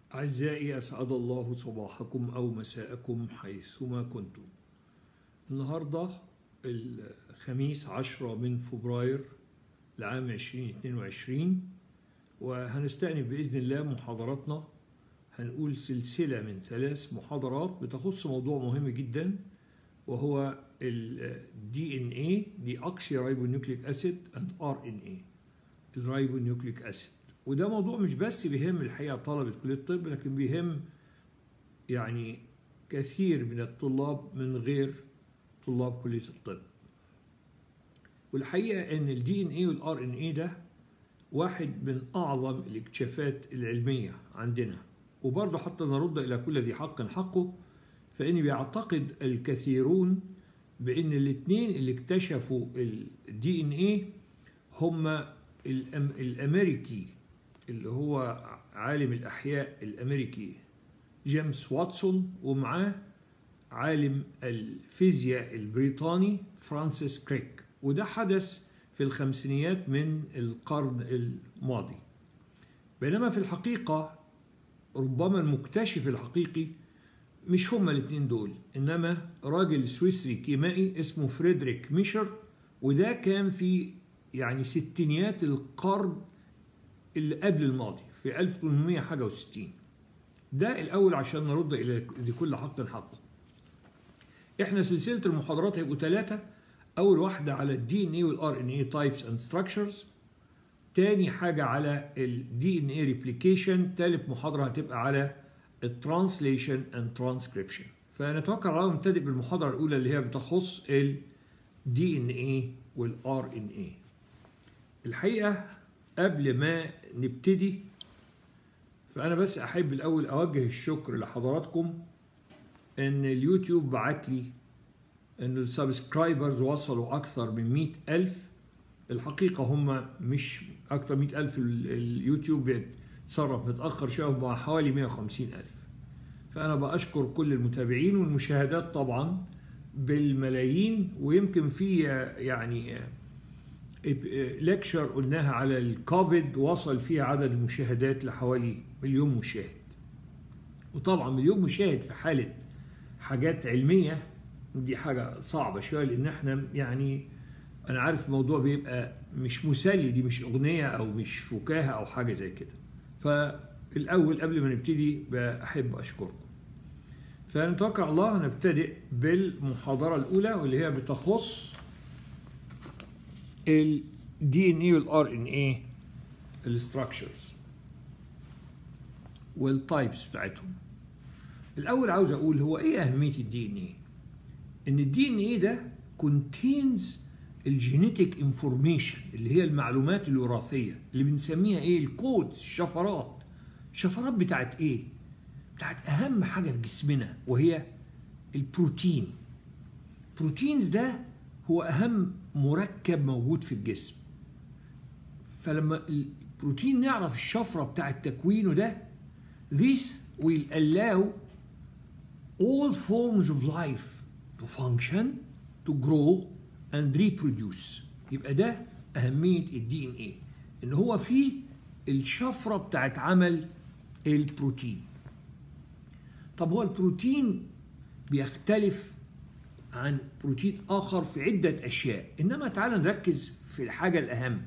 أعزائي أسعد الله صباحكم أو مساءكم حيثما كنتم النهاردة الخميس عشرة من فبراير لعام 2022 وهنستأنف بإذن الله محاضراتنا هنقول سلسلة من ثلاث محاضرات بتخص موضوع مهم جدا وهو ال DNA deoxyribonucleic acid and RNA الرايبونيوكليك أسيد وده موضوع مش بس بيهم الحقيقة طلبة كلية الطب لكن بيهم يعني كثير من الطلاب من غير طلاب كلية الطب والحقيقة ان ال DNA وال RNA ده واحد من أعظم الاكتشافات العلمية عندنا وبرضه حتى نرد إلى كل ذي حق حقه فإن بيعتقد الكثيرون بأن الاثنين اللي اكتشفوا ال DNA هما الأمريكي اللي هو عالم الأحياء الأمريكي جيمس واتسون ومعاه عالم الفيزياء البريطاني فرانسيس كريك وده حدث في الخمسينيات من القرن الماضي بينما في الحقيقة ربما المكتشف الحقيقي مش هما الاثنين دول انما راجل سويسري كيمائي اسمه فريدريك ميشر وده كان في يعني ستينيات القرن اللي قبل الماضي في 1800 حاجه و60 ده الاول عشان نرد الى لكل حق حقه احنا سلسله المحاضرات هيبقوا ثلاثه اول واحده على الدي ان اي والار ان اي تايبس اند ستراكشرز تاني حاجه على الدي ان اي ريبليكيشن ثالث محاضره هتبقى على الترانسليشن اند ترانسكريبشن فنتوكل على نبتدئ بالمحاضره الاولى اللي هي بتخص الدي ان اي والار ان اي الحقيقه قبل ما نبتدي فانا بس احب الاول اوجه الشكر لحضراتكم ان اليوتيوب بعت لي ان السبسكرايبرز وصلوا اكثر من مئة ألف الحقيقة هم مش أكثر من مئة ألف اليوتيوب بيتصرف متأخر شوية هم حوالي 150 ألف فأنا بأشكر كل المتابعين والمشاهدات طبعا بالملايين ويمكن في يعني ليكشر قلناها على الكوفيد وصل فيها عدد المشاهدات لحوالي مليون مشاهد وطبعا مليون مشاهد في حالة حاجات علمية دي حاجة صعبة شوية لأن احنا يعني أنا عارف الموضوع بيبقى مش مسلي دي مش أغنية أو مش فكاهة أو حاجة زي كده فالأول قبل ما نبتدي بحب أشكركم فنتوكل على الله هنبتدئ بالمحاضرة الأولى واللي هي بتخص ال DNA وال RNA الستراكشرز والتايبس بتاعتهم الأول عاوز أقول هو إيه أهمية الدي إن إيه؟ إن الدي إن إيه ده contains الجينيتيك انفورميشن اللي هي المعلومات الوراثية اللي بنسميها إيه؟ الكود الشفرات الشفرات بتاعت إيه؟ بتاعت أهم حاجة في جسمنا وهي البروتين البروتينز ده هو أهم مركب موجود في الجسم فلما البروتين نعرف الشفرة بتاعة تكوينه ده this will allow all forms of life to function to grow and reproduce يبقى ده أهمية الدي ان ايه ان هو فيه الشفرة بتاعت عمل البروتين طب هو البروتين بيختلف عن بروتين آخر في عدة أشياء إنما تعال نركز في الحاجة الأهم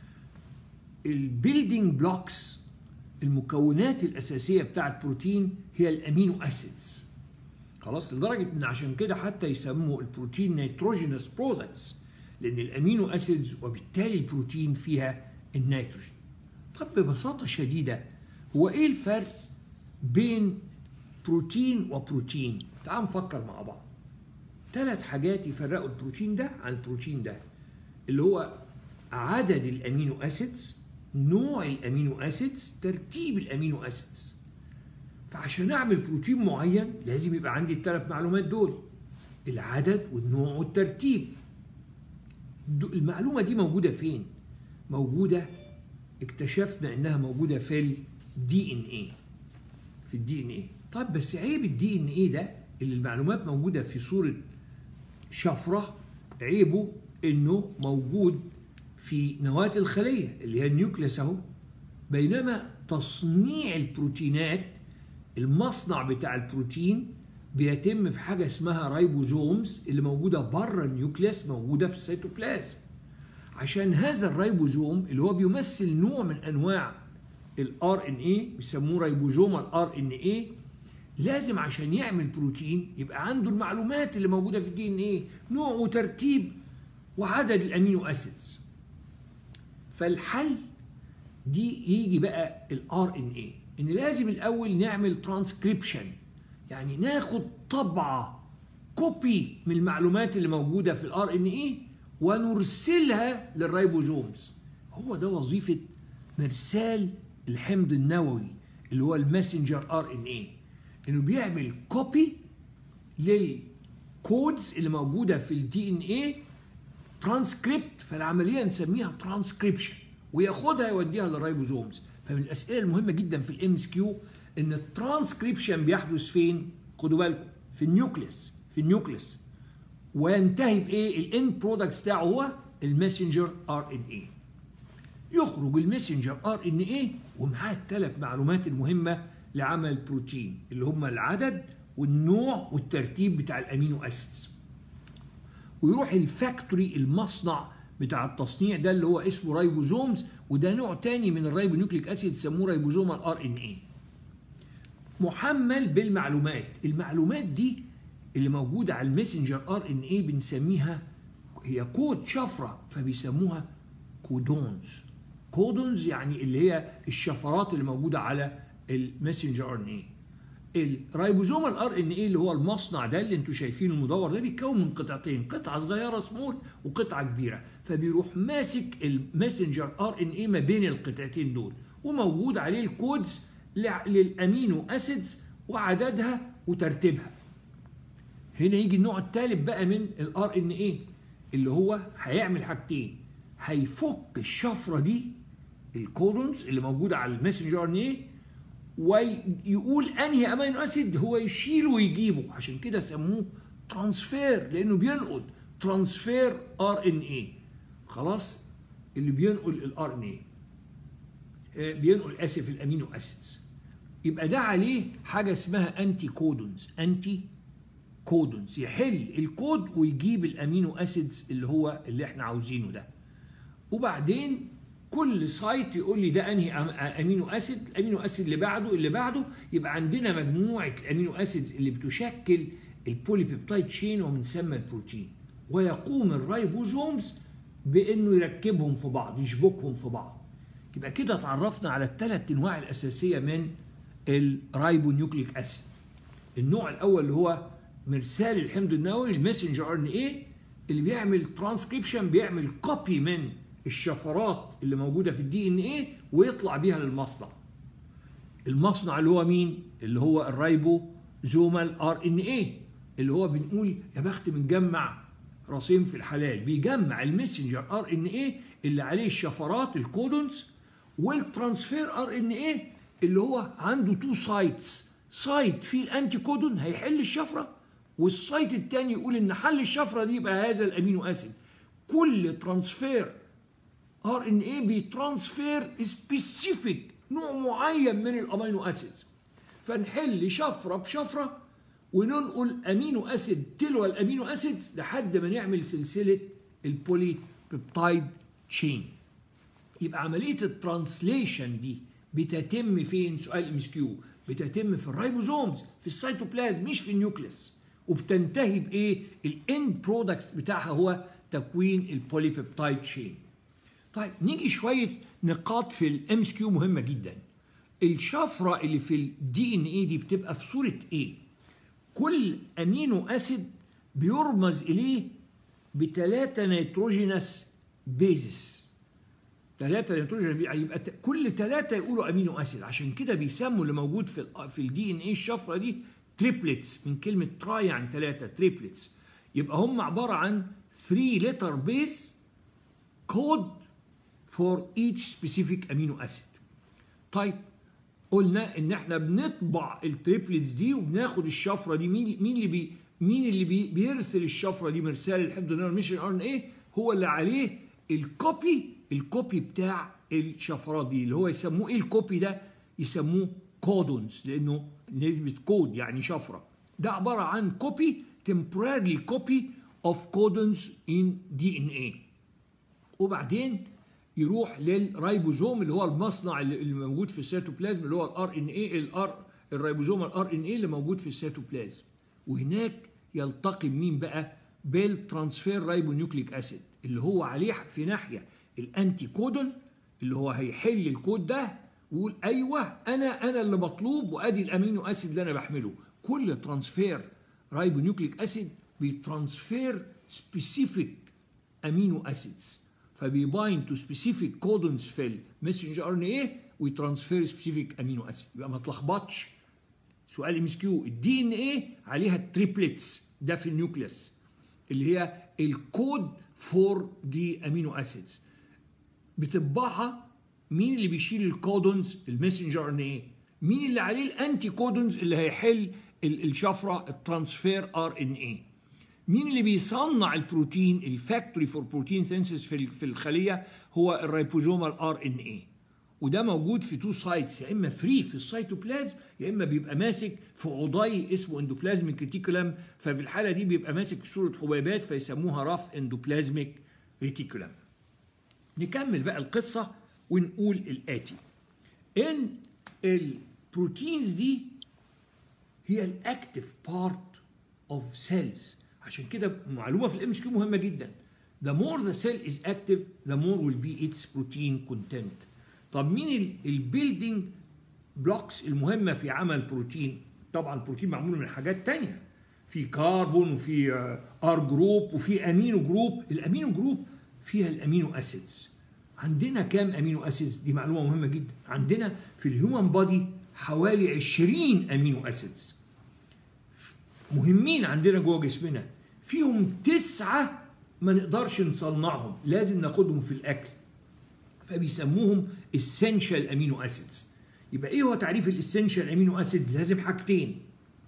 البيلدينج بلوكس المكونات الأساسية بتاعة بروتين هي الأمينو أسيدز خلاص لدرجة إن عشان كده حتى يسموا البروتين نيتروجينوس برودكتس لأن الأمينو أسيدز وبالتالي البروتين فيها النيتروجين طب ببساطة شديدة هو إيه الفرق بين بروتين وبروتين تعال نفكر مع بعض ثلاث حاجات يفرقوا البروتين ده عن البروتين ده اللي هو عدد الامينو اسيدز نوع الامينو اسيدز ترتيب الامينو اسيدز فعشان اعمل بروتين معين لازم يبقى عندي الثلاث معلومات دول العدد والنوع والترتيب المعلومه دي موجوده فين موجوده اكتشفنا انها موجوده في الدي ان ايه في الدي ان ايه طيب بس عيب الدي ان ايه ده اللي المعلومات موجوده في صوره شفرة عيبه انه موجود في نواة الخلية اللي هي النيوكليس اهو بينما تصنيع البروتينات المصنع بتاع البروتين بيتم في حاجه اسمها رايبوزومز اللي موجوده بره النيوكليس موجوده في السيتوبلازم عشان هذا الرايبوزوم اللي هو بيمثل نوع من انواع الار ان اي بيسموه رايبوزوم الار ان اي لازم عشان يعمل بروتين يبقى عنده المعلومات اللي موجوده في الدي ان ايه نوع وترتيب وعدد الامينو اسيدز فالحل دي يجي بقى الار ان اي ان لازم الاول نعمل ترانسكريبشن يعني ناخد طبعه كوبي من المعلومات اللي موجوده في الار ان اي ونرسلها للرايبوزومز هو ده وظيفه مرسال الحمض النووي اللي هو الماسنجر ار ان اي انه بيعمل كوبي للكودز اللي موجوده في الدي ان اي ترانسكريبت فالعمليه نسميها ترانسكريبشن وياخدها يوديها للرايبوزومز فمن الاسئله المهمه جدا في الام اس كيو ان الترانسكريبشن بيحدث فين؟ خدوا بالكم في النيوكليس في النيوكليس وينتهي بايه؟ الاند برودكت بتاعه هو الماسنجر ار ان اي يخرج الماسنجر ار ان اي ومعاه الثلاث معلومات المهمه لعمل البروتين اللي هم العدد والنوع والترتيب بتاع الامينو اسيدز ويروح الفاكتوري المصنع بتاع التصنيع ده اللي هو اسمه رايبوزومز وده نوع تاني من الرايبونيوكليك اسيد سموه رايبوزوم الار ان اي محمل بالمعلومات المعلومات دي اللي موجوده على الميسنجر ار ان اي بنسميها هي كود شفره فبيسموها كودونز كودونز يعني اللي هي الشفرات اللي موجوده على الماسنجر ار ان اي الرايبوزوم الار ان اي اللي هو المصنع ده اللي انتم شايفينه المدور ده بيتكون من قطعتين قطعه صغيره سمول وقطعه كبيره فبيروح ماسك الماسنجر ار ان اي ما بين القطعتين دول وموجود عليه الكودز للامينو اسيدز وعددها وترتيبها هنا يجي النوع الثالث بقى من الار ان اي اللي هو هيعمل حاجتين هيفك الشفره دي الكودونز اللي موجوده على الماسنجر ار ان اي ويقول انهي امينو اسيد هو يشيله ويجيبه عشان كده سموه ترانسفير لانه بينقل ترانسفير ار ان اي خلاص اللي بينقل الار ان اي بينقل اسف الامينو اسيدز يبقى ده عليه حاجه اسمها انتي كودونز انتي كودونز يحل الكود ويجيب الامينو اسيدز اللي هو اللي احنا عاوزينه ده وبعدين كل سايت يقول لي ده انهي امينو اسيد الامينو اسيد اللي بعده اللي بعده يبقى عندنا مجموعه الامينو اسيدز اللي بتشكل البوليبيبتايد تشين وبنسمى البروتين ويقوم الرايبوزومز بانه يركبهم في بعض يشبكهم في بعض يبقى كده اتعرفنا على الثلاث انواع الاساسيه من الرايبونيوكليك اسيد النوع الاول اللي هو مرسال الحمض النووي الماسنجر ار ان اي اللي بيعمل ترانسكريبشن بيعمل كوبي من الشفرات اللي موجوده في الدي ان ايه ويطلع بيها للمصنع المصنع اللي هو مين اللي هو الرايبو زومال ار ان ايه اللي هو بنقول يا بخت بنجمع رصيم في الحلال بيجمع المسنجر ار ان ايه اللي عليه الشفرات الكودونز والترانسفير ار ان ايه اللي هو عنده تو سايتس سايت فيه الانتي كودون هيحل الشفره والسايت الثاني يقول ان حل الشفره دي يبقى هذا الامينو اسيد كل ترانسفير ار ان اي بيترانسفير سبيسيفيك نوع معين من الامينو اسيدز فنحل شفره بشفره وننقل امينو اسيد تلو الامينو اسيدز لحد ما نعمل سلسله البولي بيبتايد تشين يبقى عمليه الترانسليشن دي بتتم فين سؤال ام اس كيو بتتم في الرايبوزومز في السيتوبلازم مش في النيوكليس وبتنتهي بايه الاند برودكت بتاعها هو تكوين البولي بيبتايد تشين طيب نيجي شويه نقاط في الام اس كيو مهمه جدا الشفره اللي في الدي ان اي دي بتبقى في صوره ايه كل امينو اسيد بيرمز اليه بثلاثه نيتروجينس بيزس ثلاثه نيتروجين يبقى كل ثلاثه يقولوا امينو اسيد عشان كده بيسموا اللي موجود في ال في الدي ان اي الشفره دي تريبلتس من كلمه تراي يعني ثلاثه تريبلتس يبقى هم عباره عن 3 لتر بيز كود فور each specific امينو اسيد طيب قلنا ان احنا بنطبع التريبلتس دي وبناخد الشفره دي مين مين اللي بي مين اللي بي بيرسل الشفره دي مرسال الحمض النووي ميشن ار ان ايه هو اللي عليه الكوبي الكوبي بتاع الشفرات دي اللي هو يسموه ايه الكوبي ده يسموه كودونز لانه نسبه كود يعني شفره ده عباره عن كوبي temporarily كوبي اوف كودونز ان دي ان اي وبعدين يروح للرايبوزوم اللي هو المصنع اللي موجود في السيتوبلازم اللي هو الار ان اي الار الرايبوزوم الار ان اي اللي موجود في السيتوبلازم وهناك يلتقي مين بقى بالترانسفير رايبونيوكليك اسيد اللي هو عليه في ناحيه الانتي كودون اللي هو هيحل الكود ده ويقول ايوه انا انا اللي مطلوب وادي الامينو اسيد اللي انا بحمله كل ترانسفير رايبونيوكليك اسيد بيترانسفير سبيسيفيك امينو اسيدز فبيباين تو سبيسيفيك كودونز في المسنجر ار ان اي ويترانسفير سبيسيفيك امينو اسيد يبقى ما تلخبطش سؤال ام اس كيو الدي ان اي عليها تريبلتس ده في النيوكليس اللي هي الكود فور دي امينو اسيدز بتطبعها مين اللي بيشيل الكودونز المسنجر ار ان اي مين اللي عليه الانتي كودونز اللي هيحل الشفره الترانسفير ار ان اي مين اللي بيصنع البروتين الفاكتوري فور بروتين سينسز في في الخليه هو الريبوزومال ار ان اي وده موجود في تو سايتس يا اما فري في السيتوبلازم يا اما بيبقى ماسك في عضي اسمه اندوبلازميك ريتيكولم ففي الحاله دي بيبقى ماسك في صوره حبيبات فيسموها راف اندوبلازميك ريتيكولم نكمل بقى القصه ونقول الاتي ان البروتينز دي هي الاكتف بارت اوف سيلز عشان كده معلومه في الام اس كيو مهمه جدا the more the cell is active the more will be its protein content طب مين البيلدينج بلوكس المهمه في عمل بروتين طبعا البروتين معمول من حاجات تانية في كربون وفي ار جروب وفي امينو جروب الامينو جروب فيها الامينو اسيدز عندنا كام امينو اسيدز دي معلومه مهمه جدا عندنا في الهيومن بودي حوالي 20 امينو اسيدز مهمين عندنا جوه جسمنا فيهم تسعة ما نقدرش نصنعهم لازم ناخدهم في الأكل فبيسموهم essential amino acids يبقى ايه هو تعريف الاسينشال امينو اسيد لازم حاجتين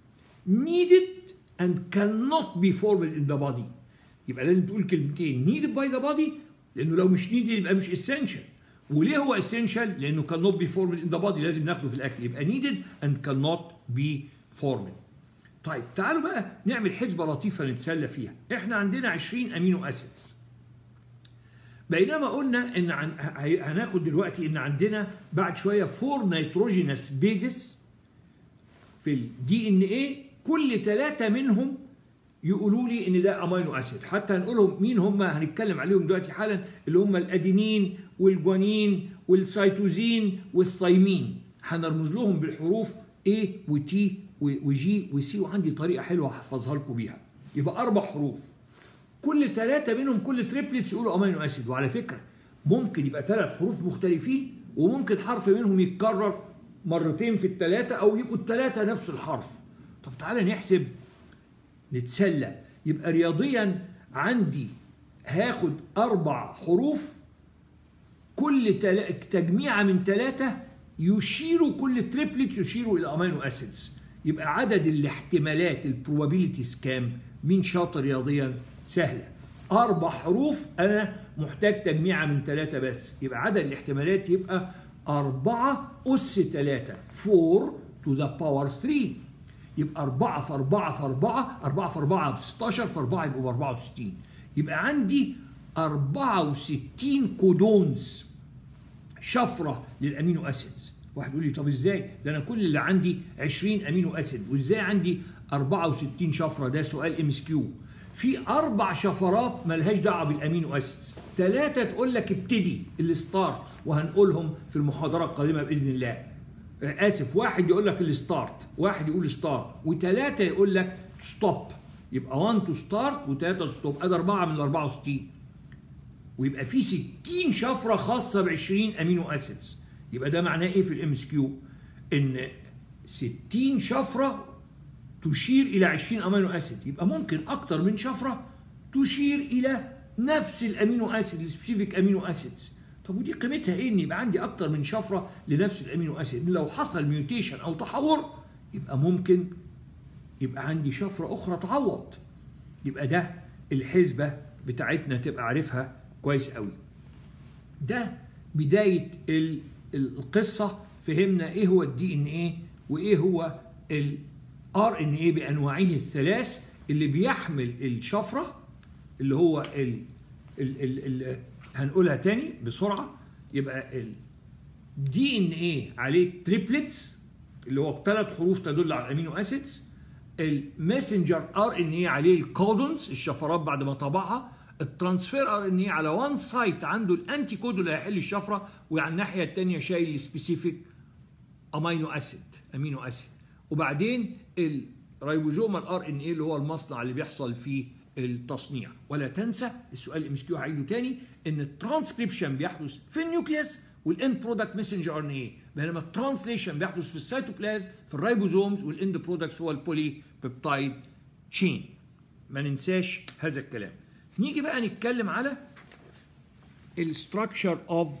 needed and cannot be formed in the body يبقى لازم تقول كلمتين needed by the body لانه لو مش needed يبقى مش essential وليه هو essential لانه cannot be formed in the body لازم ناخده في الاكل يبقى needed and cannot be formed طيب تعالوا بقى نعمل حسبة لطيفة نتسلى فيها احنا عندنا 20 امينو اسيدز بينما قلنا ان عن هناخد دلوقتي ان عندنا بعد شويه فور نيتروجينس بيزس في الدي ان ايه كل ثلاثه منهم يقولوا لي ان ده امينو اسيد حتى هنقولهم مين هم هنتكلم عليهم دلوقتي حالا اللي هم الادينين والجوانين والسيتوزين والثايمين هنرمز لهم بالحروف A و T وجي وسي وعندي طريقه حلوه هحفظها لكم بيها يبقى اربع حروف كل ثلاثه منهم كل تريبلتس يقولوا امينو اسيد وعلى فكره ممكن يبقى ثلاث حروف مختلفين وممكن حرف منهم يتكرر مرتين في الثلاثه او يبقوا الثلاثه نفس الحرف طب تعالى نحسب نتسلى يبقى رياضيا عندي هاخد اربع حروف كل تل... تجميعه من ثلاثه يشيروا كل تريبلتس يشيروا الى امينو اسيدز يبقى عدد الاحتمالات البروبابيلتيز كام مين شاطر رياضيا سهله اربع حروف انا محتاج تجميعه من ثلاثه بس يبقى عدد الاحتمالات يبقى أربعة أس ثلاثة 4 to the power 3 يبقى 4 في 4 في 4 4 في 4 ب 16 في 4 يبقوا ب 64 يبقى عندي 64 كودونز شفرة للأمينو أسيدز واحد يقول لي طب ازاي ده انا كل اللي عندي 20 امينو اسيد وازاي عندي 64 شفره ده سؤال ام اس كيو في اربع شفرات ملهاش دعوه بالامينو اسيدز ثلاثه تقول لك ابتدي الستارت وهنقولهم في المحاضره القادمه باذن الله اسف واحد يقول لك الستارت واحد يقول ستارت وثلاثه يقول لك ستوب يبقى 1 تو ستارت وثلاثه تو ستوب ادي اربعه من ال 64 ويبقى في 60 شفره خاصه ب 20 امينو اسيدز يبقى ده معناه ايه في الام اس كيو ان 60 شفره تشير الى 20 امينو اسيد يبقى ممكن اكتر من شفره تشير الى نفس الامينو اسيد السبيسيفيك امينو اسيدز طب ودي قيمتها ايه ان يبقى عندي اكتر من شفره لنفس الامينو اسيد لو حصل ميوتيشن او تحور يبقى ممكن يبقى عندي شفره اخرى تعوض يبقى ده الحسبه بتاعتنا تبقى عارفها كويس قوي ده بدايه القصه فهمنا ايه هو الدي ان ايه وايه هو الار ان اي بانواعه الثلاث اللي بيحمل الشفره اللي هو ال ال ال ال هنقولها تاني بسرعه يبقى ال دي ان ايه عليه تريبلتس اللي هو بثلاث حروف تدل على الامينو اسيدز الماسنجر ار ان ايه عليه الكودونز الشفرات بعد ما طبعها الترانسفير ار ان ايه على وان سايت عنده الانتي كود اللي هيحل الشفره وعلى الناحيه الثانيه شايل السبيسيفيك امينو اسيد امينو اسيد وبعدين الريبوزومال ار ان ايه اللي هو المصنع اللي بيحصل فيه التصنيع ولا تنسى السؤال ام اس كيو هعيده تاني ان الترانسكريبشن بيحدث في النيوكليوس والاند برودكت ميسنجر ار ان ايه بينما الترانسليشن بيحدث في السيتوبلازم في الريبوزومز والاند برودكتس هو البولي بيبتايد تشين ما ننساش هذا الكلام نيجي بقى نتكلم على الستراكشر اوف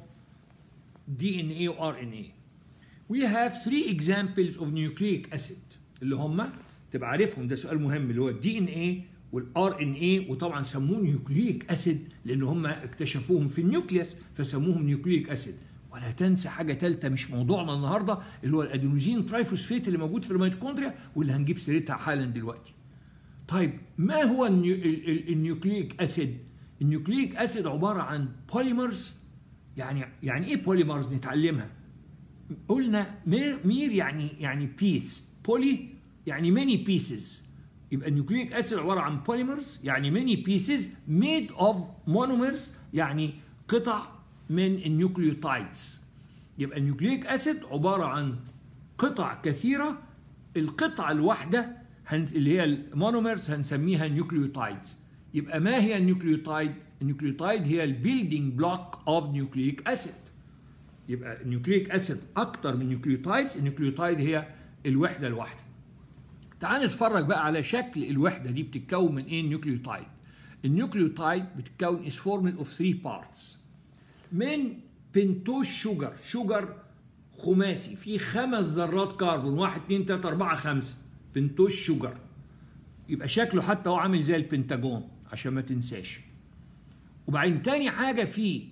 دي ان اي وار ان اي we have three examples of nucleic acid اللي هم تبقى عارفهم ده سؤال مهم اللي هو الدي ان اي والار ان اي وطبعا سموه نيوكليك اسيد لان هم اكتشفوهم في النيوكليوس فسموهم نيوكليك اسيد ولا تنسى حاجه ثالثه مش موضوعنا النهارده اللي هو الادينوزين ترايفوسفيت اللي موجود في الميتوكوندريا واللي هنجيب سيرتها حالا دلوقتي. طيب ما هو النيو النيوكليك اسيد؟ النيوكليك اسيد عباره عن بوليمرز يعني يعني ايه بوليمرز نتعلمها؟ قلنا مير, مير يعني يعني بيس بولي يعني ماني بيسز يبقى النيوكليك اسيد عباره عن بوليمرز يعني ماني بيسز ميد اوف مونومرز يعني قطع من النيوكليوتايدز يبقى النيوكليك اسيد عباره عن قطع كثيره القطعه الواحده اللي هي المونومرز هنسميها نيوكليوتايدز يبقى ما هي النيوكليوتايد النيوكليوتايد هي البيلدينج بلوك اوف نيوكليك اسيد يبقى النيوكليك اسيد اكتر من نيوكليوتايدز النيوكليوتايد هي الوحده الواحده تعال نتفرج بقى على شكل الوحده دي بتتكون من ايه النيوكليوتايد النيوكليوتايد بتتكون is formed of three parts من بنتوز شوجر شوجر خماسي فيه خمس ذرات كربون 1 2 3 4 5 بنتوز شوجر يبقى شكله حتى هو عامل زي البنتاجون عشان ما تنساش وبعدين تاني حاجه فيه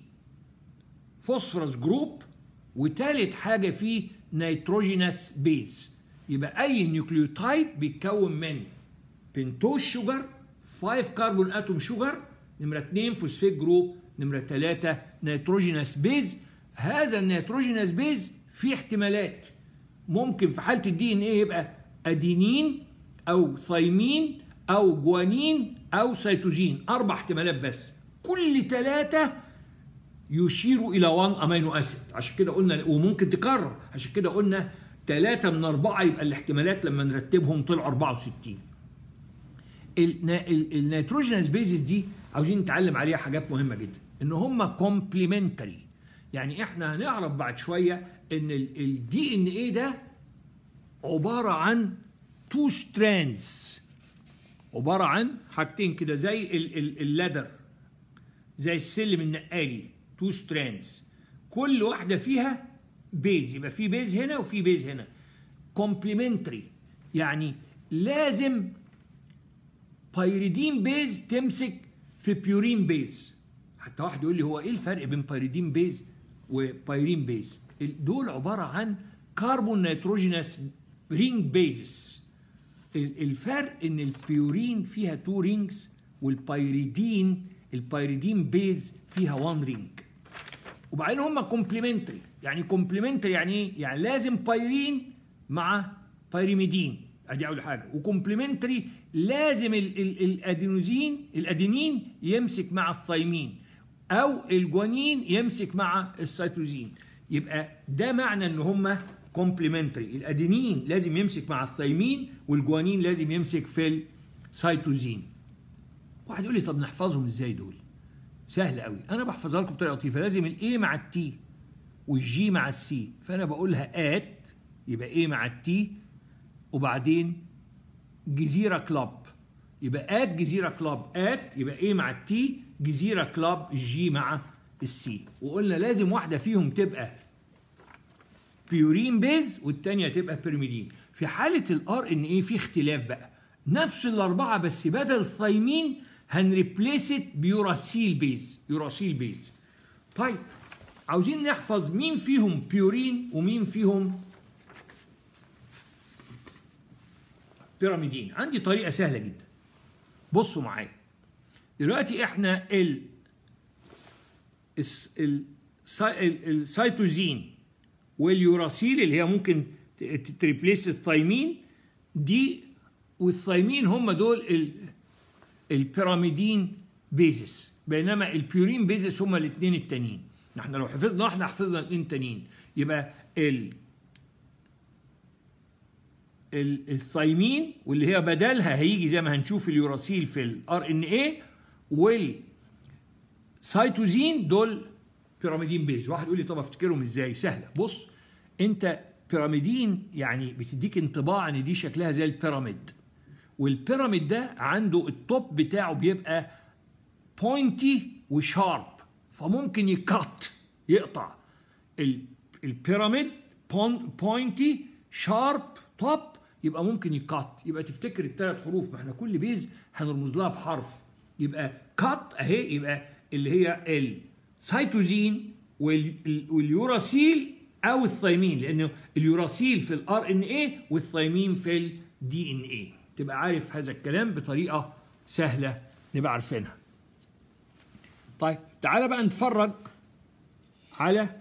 فوسفورس جروب وتالت حاجه فيه نيتروجينس بيز يبقى اي نيوكليوتايد بيتكون من بنتوز شوجر 5 كربون اتوم شوجر نمره 2 فوسفيت جروب نمره 3 نيتروجينس بيز هذا النيتروجينس بيز فيه احتمالات ممكن في حاله الدي ان ايه يبقى ادينين او ثايمين او جوانين او سيتوزين اربع احتمالات بس كل ثلاثه يشيروا الى 1 امينو اسيد عشان كده قلنا وممكن تكرر عشان كده قلنا ثلاثة من أربعة يبقى الاحتمالات لما نرتبهم طلعوا 64 النيتروجينس بيزز دي عاوزين نتعلم عليها حاجات مهمة جدا ان هم كومبليمنتري يعني احنا هنعرف بعد شوية ان الدي ان ايه ده عبارة عن تو ستراندز عبارة عن حاجتين كده زي اللادر زي السلم النقالي تو ستراندز كل واحدة فيها بيز يبقى في بيز هنا وفي بيز هنا كومبليمنتري يعني لازم بايريدين بيز تمسك في بيورين بيز حتى واحد يقول لي هو ايه الفرق بين بايريدين بيز وبايرين بيز دول عباره عن كربون نيتروجينس رينج بيزز الفرق ان البيورين فيها تو رينجز والبايريدين البايريدين بيز فيها وان رينج وبعدين هم كومبليمنتري يعني كومبليمنتري يعني ايه؟ يعني لازم بايرين مع بايريميدين ادي اول حاجه وكومبليمنتري لازم ال ال الادينوزين الادينين يمسك مع الثايمين او الجوانين يمسك مع السيتوزين يبقى ده معنى ان هم كومبليمنتري الادينين لازم يمسك مع الثايمين والجوانين لازم يمسك في السيتوزين واحد يقول لي طب نحفظهم ازاي دول سهل قوي انا بحفظها لكم بطريقه لطيفه لازم الاي مع التي والجي مع السي فانا بقولها ات يبقى ايه مع التي وبعدين جزيره كلاب يبقى ات جزيره كلاب ات يبقى ايه مع التي جزيره كلاب الجي مع السي وقلنا لازم واحده فيهم تبقى بيورين بيز والتانية تبقى بيرميدين في حالة الار ان ايه في اختلاف بقى نفس الاربعة بس بدل ثايمين هنريبليست بيوراسيل بيز يوراسيل بيز طيب عاوزين نحفظ مين فيهم بيورين ومين فيهم بيراميدين عندي طريقه سهله جدا بصوا معايا دلوقتي احنا ال الس- ال- سا- ال- السيتوزين واليوراسيل اللي هي ممكن ت- ت- تريبليس الثايمين دي والثايمين هم دول ال- البيراميدين بيزس بينما البيورين بيزس هم الاثنين التانيين احنا لو حفظنا واحده حفظنا الاثنين التانيين يبقى ال ال- الثايمين واللي هي بدلها هيجي زي ما هنشوف اليوراسيل في الار ان اي والسيتوزين دول بيراميدين بيز واحد يقول لي طب افتكرهم ازاي سهله بص انت بيراميدين يعني بتديك انطباع ان دي شكلها زي البيراميد والبيراميد ده عنده التوب بتاعه بيبقى بوينتي وشارب فممكن يكت يقطع ال- البيراميد بوينتي شارب توب يبقى ممكن يكت يبقى تفتكر الثلاث حروف ما احنا كل بيز هنرمز لها بحرف يبقى كات اهي يبقى اللي هي السيتوزين وال- واليوراسيل او الثايمين لانه اليوراسيل في الار ان اي والثايمين في الدي ان اي تبقى عارف هذا الكلام بطريقه سهله نبقى عارفينها طيب تعالى بقى نتفرج على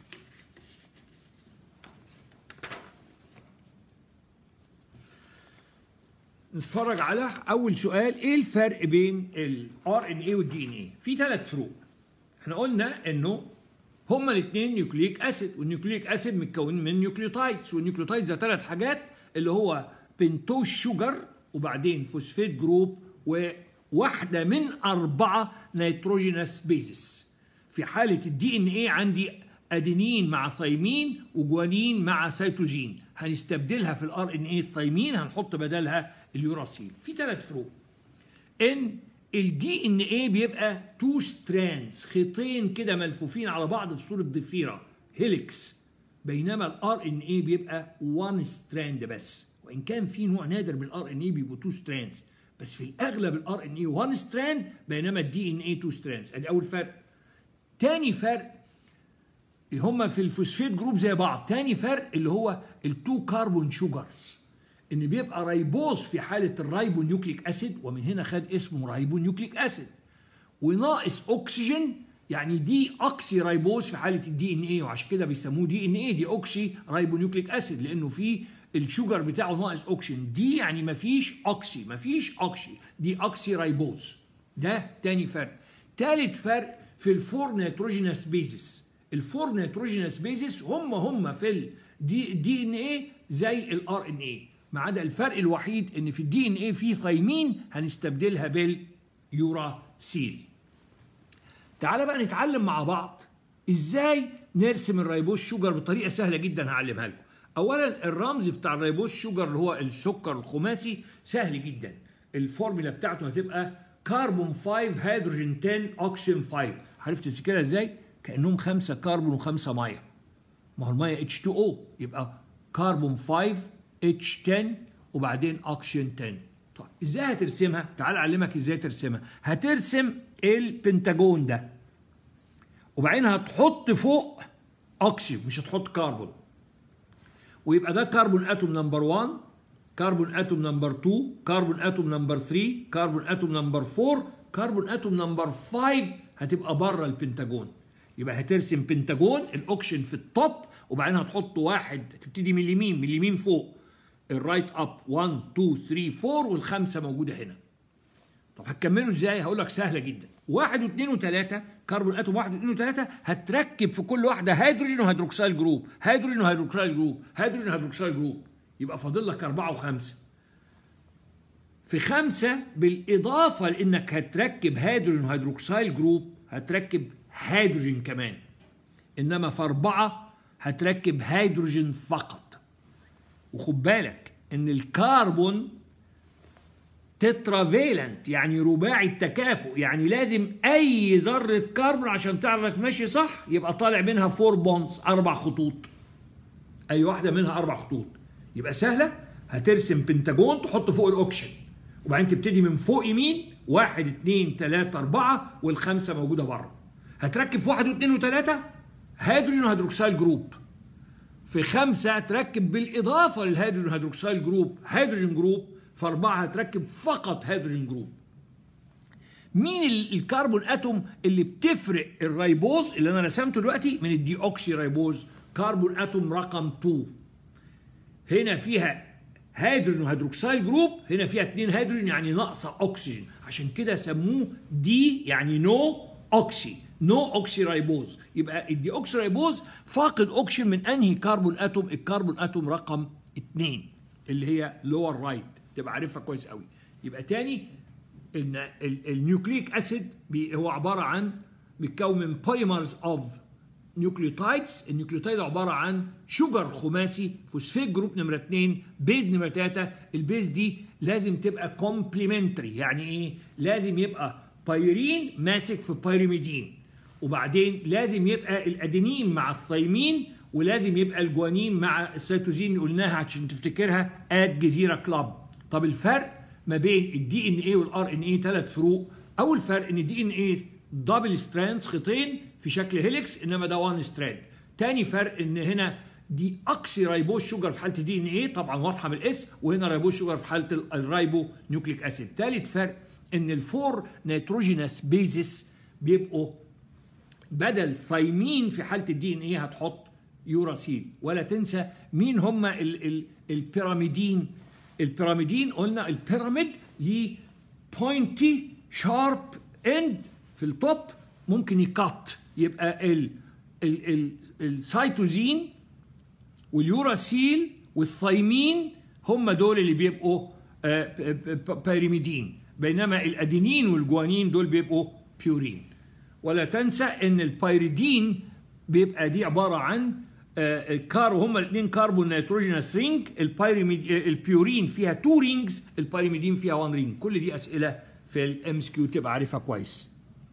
نتفرج على اول سؤال ايه الفرق بين الار ان اي والدي ان اي في ثلاث فروق احنا قلنا انه هما الاثنين نيوكليك اسيد والنيوكليك اسيد متكون من نيوكليوتايدز والنيوكليوتايدز ده ثلاث حاجات اللي هو بنتوز شوجر وبعدين فوسفيت جروب وواحده من اربعه نيتروجينس بيزس في حاله الدي ان اي عندي ادينين مع ثايمين وجوانين مع سيتوزين هنستبدلها في الار ان اي الثايمين هنحط بدلها اليوراسيل في ثلاث فروق ان الدي ان اي بيبقى تو ستراندز خيطين كده ملفوفين على بعض في صوره ضفيره هيليكس بينما الار ان اي بيبقى 1 ستراند بس وان كان في نوع نادر من الار ان اي بيبقوا 2 ستراندز بس في الاغلب الار ان اي 1 ستراند بينما الدي ان اي 2 ستراندز ادي اول فرق تاني فرق هما في الفوسفيت جروب زي بعض تاني فرق اللي هو التو كاربون شوجرز ان بيبقى رايبوز في حاله الرايبو نيوكليك اسيد ومن هنا خد اسمه رايبو نيوكليك اسيد وناقص اكسجين يعني دي اوكسي رايبوز في حاله الدي ان اي وعشان كده بيسموه دي ان اي دي اوكسي رايبو نيوكليك اسيد لانه في الشوجر بتاعه ناقص اوكسجين دي يعني مفيش اوكسي مفيش اوكسي دي اوكسي رايبوز ده تاني فرق تالت فرق في الفور نيتروجينس بيزس الفور نيتروجينس بيزس هم هم في الدي دي ان اي زي الار ان اي ما عدا الفرق الوحيد ان في الدي ان اي في ثايمين هنستبدلها باليوراسيل تعال بقى نتعلم مع بعض ازاي نرسم الريبوز شوجر بطريقه سهله جدا هعلمها لكم اولا الرمز بتاع الريبوز شوجر اللي هو السكر الخماسي سهل جدا الفورمولا بتاعته هتبقى كربون 5 هيدروجين 10 اوكسجين 5 عرفت تفتكرها ازاي كانهم خمسه كربون وخمسه ميه ما هو الميه H2O يبقى كربون 5 H10 وبعدين اوكسجين 10 طيب ازاي هترسمها تعال اعلمك ازاي ترسمها هترسم البنتاجون ده وبعدين هتحط فوق اوكسجين مش هتحط كربون ويبقى ده كربون اتوم نمبر 1 كربون اتوم نمبر 2 كربون اتوم نمبر 3 كربون اتوم نمبر 4 كربون اتوم نمبر 5 هتبقى بره البنتاجون يبقى هترسم بنتاجون الاوكسجين في التوب وبعدين هتحط واحد تبتدي من اليمين من اليمين فوق الرايت اب 1 2 3 4 والخمسه موجوده هنا طب هتكملوا ازاي هقول لك سهله جدا واحد واثنين وثلاثه كربون اتوم واحد واثنين وثلاثه هتركب في كل واحده هيدروجين وهيدروكسيل جروب هيدروجين وهيدروكسيل جروب هيدروجين وهيدروكسيل جروب يبقى فاضل لك اربعه وخمسه في خمسه بالاضافه لانك هتركب هيدروجين وهيدروكسيل جروب هتركب هيدروجين كمان انما في اربعه هتركب هيدروجين فقط وخد بالك ان الكربون تترافيلنت يعني رباعي التكافؤ يعني لازم اي ذره كربون عشان تعرف ماشي صح يبقى طالع منها فور بونز اربع خطوط اي واحده منها اربع خطوط يبقى سهله هترسم بنتاجون تحط فوق الاوكسجين وبعدين تبتدي من فوق يمين واحد اتنين تلاته اربعه والخمسه موجوده بره هتركب في واحد واثنين وثلاثه هيدروجين وهيدروكسيل جروب في خمسه تركب بالاضافه للهيدروجين هيدروكسيل جروب هيدروجين جروب فاربعه هتركب فقط هيدروجين جروب مين الكربون اتوم اللي بتفرق الريبوز اللي انا رسمته دلوقتي من الدي اوكسي ريبوز كربون اتوم رقم 2 هنا فيها هيدروجين وهيدروكسيل جروب هنا فيها اثنين هيدروجين يعني ناقصه اكسجين عشان كده سموه دي يعني نو اوكسي نو اوكسي رايبوز يبقى الدي اوكسي رايبوز فاقد اوكسجين من انهي كربون اتوم الكربون اتوم رقم 2 اللي هي لور رايت تبقى عارفها كويس قوي يبقى تاني ان النيوكليك اسيد هو عباره عن بيتكون من بوليمرز اوف نيوكليوتايدز النيوكليوتايد عباره عن شجر خماسي فوسفيت جروب نمره 2 بيز نمره 3 البيز دي لازم تبقى كومبليمنتري يعني ايه لازم يبقى بايرين ماسك في بايريميدين وبعدين لازم يبقى الادينين مع الثيمين ولازم يبقى الجوانين مع السيتوزين اللي قلناها عشان تفتكرها اد جزيره كلاب طب الفرق ما بين الدي ان اي والار ان اي ثلاث فروق اول فرق ان الدي ان اي دبل ستراندز خيطين في شكل هيليكس انما ده وان ستراند تاني فرق ان هنا دي اكسي رايبوز شوجر في حاله الدي ان اي طبعا واضحه من الاس وهنا رايبوز شوجر في حاله الرايبو نيوكليك اسيد ثالث فرق ان الفور نيتروجينس بيزس بيبقوا بدل ثايمين في حاله الدي ان اي هتحط يوراسيل ولا تنسى مين هم البيراميدين البيراميدين قلنا البيراميد ليه بوينتي شارب اند في التوب ممكن يكات يبقى ال ال ال السيتوزين واليوراسيل والثايمين هم دول اللي بيبقوا بيريميدين بينما الادينين والجوانين دول بيبقوا بيورين ولا تنسى ان البيريدين بيبقى دي عباره عن كارو هما الاثنين كاربون نيتروجينس رينج البيريميد البيورين فيها تو رينجز البيريميدين فيها وان رينج كل دي اسئله في الام اس كيو تبقى عارفها كويس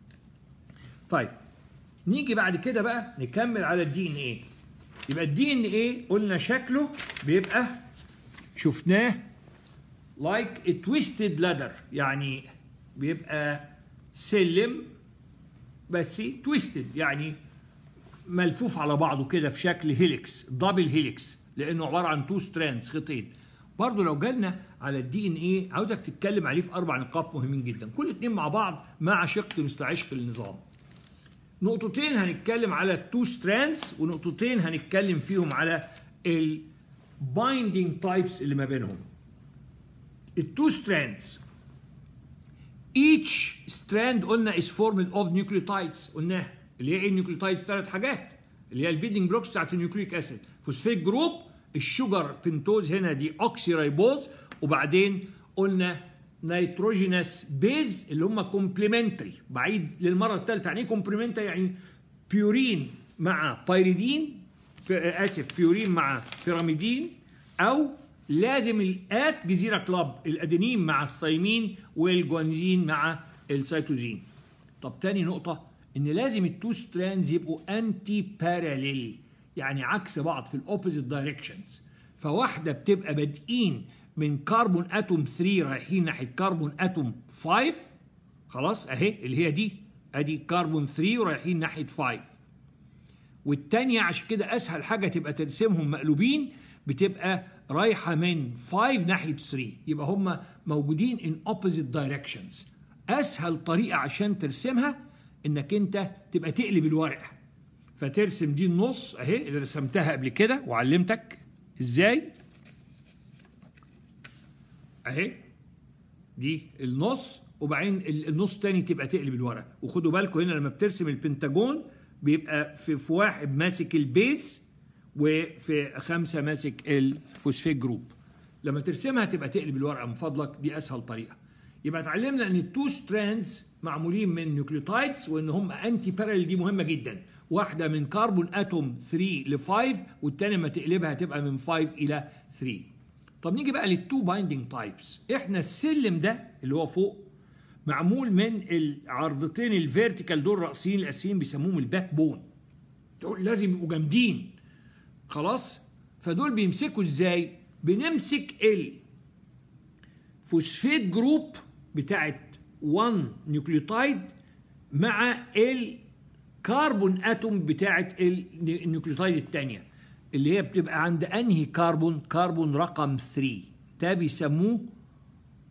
طيب نيجي بعد كده بقى نكمل على الدي ان ايه يبقى الدي ان ايه قلنا شكله بيبقى شفناه لايك like تويستد لادر يعني بيبقى سلم بس تويستد يعني ملفوف على بعضه كده في شكل هيليكس دبل هيليكس لانه عباره عن تو ستراندز خيطين برضه لو جالنا على الدي ان ايه عاوزك تتكلم عليه في اربع نقاط مهمين جدا كل اتنين مع بعض مع شق مثل عشق النظام نقطتين هنتكلم على التو ستراندز ونقطتين هنتكلم فيهم على البايندينج تايبس اللي ما بينهم التو ستراندز each strand قلنا is formed of nucleotides قلناها اللي هي ايه النيوكليوتايدز ثلاث حاجات اللي هي البيدنج بلوكس بتاعت النيوكليك اسيد فوسفيت جروب الشجر بنتوز هنا دي اوكسي رايبوز وبعدين قلنا نيتروجينس بيز اللي هم كومبليمنتري بعيد للمره الثالثه يعني ايه كومبليمنتري يعني بيورين مع بايريدين اسف بيورين مع بيراميدين او لازم الات جزيره كلاب الادينين مع الثيمين والجوانزين مع السيتوزين طب تاني نقطه ان لازم التو ستراندز يبقوا انتي باراليل يعني عكس بعض في الاوبوزيت دايركشنز فواحده بتبقى بادئين من كربون اتوم 3 رايحين ناحيه كربون اتوم 5 خلاص اهي اللي هي دي ادي كربون 3 ورايحين ناحيه 5 والتانية عشان كده اسهل حاجه تبقى ترسمهم مقلوبين بتبقى رايحه من 5 ناحيه 3 يبقى هم موجودين in opposite directions اسهل طريقه عشان ترسمها انك انت تبقى تقلب الورقه فترسم دي النص اهي اللي رسمتها قبل كده وعلمتك ازاي اهي دي النص وبعدين النص تاني تبقى تقلب الورقه وخدوا بالكم هنا لما بترسم البنتاجون بيبقى في, في واحد ماسك البيس وفي خمسه ماسك الفوسفيت جروب لما ترسمها تبقى تقلب الورقه من فضلك دي اسهل طريقه يبقى اتعلمنا ان التو ستراندز معمولين من نيوكليوتايدز وان هم انتي بارل دي مهمه جدا واحده من كربون اتوم 3 ل 5 والثانيه ما تقلبها تبقى من 5 الى 3 طب نيجي بقى للتو بايندينج تايبس احنا السلم ده اللي هو فوق معمول من العرضتين الفيرتيكال دول راسيين الاساسيين بيسموهم الباك بون دول لازم يبقوا جامدين خلاص فدول بيمسكوا ازاي بنمسك الفوسفيت جروب بتاعت 1 نيوكليوتايد مع الكربون اتوم بتاعت النيوكليوتايد الثانيه اللي هي بتبقى عند انهي كربون كربون رقم 3 ده بيسموه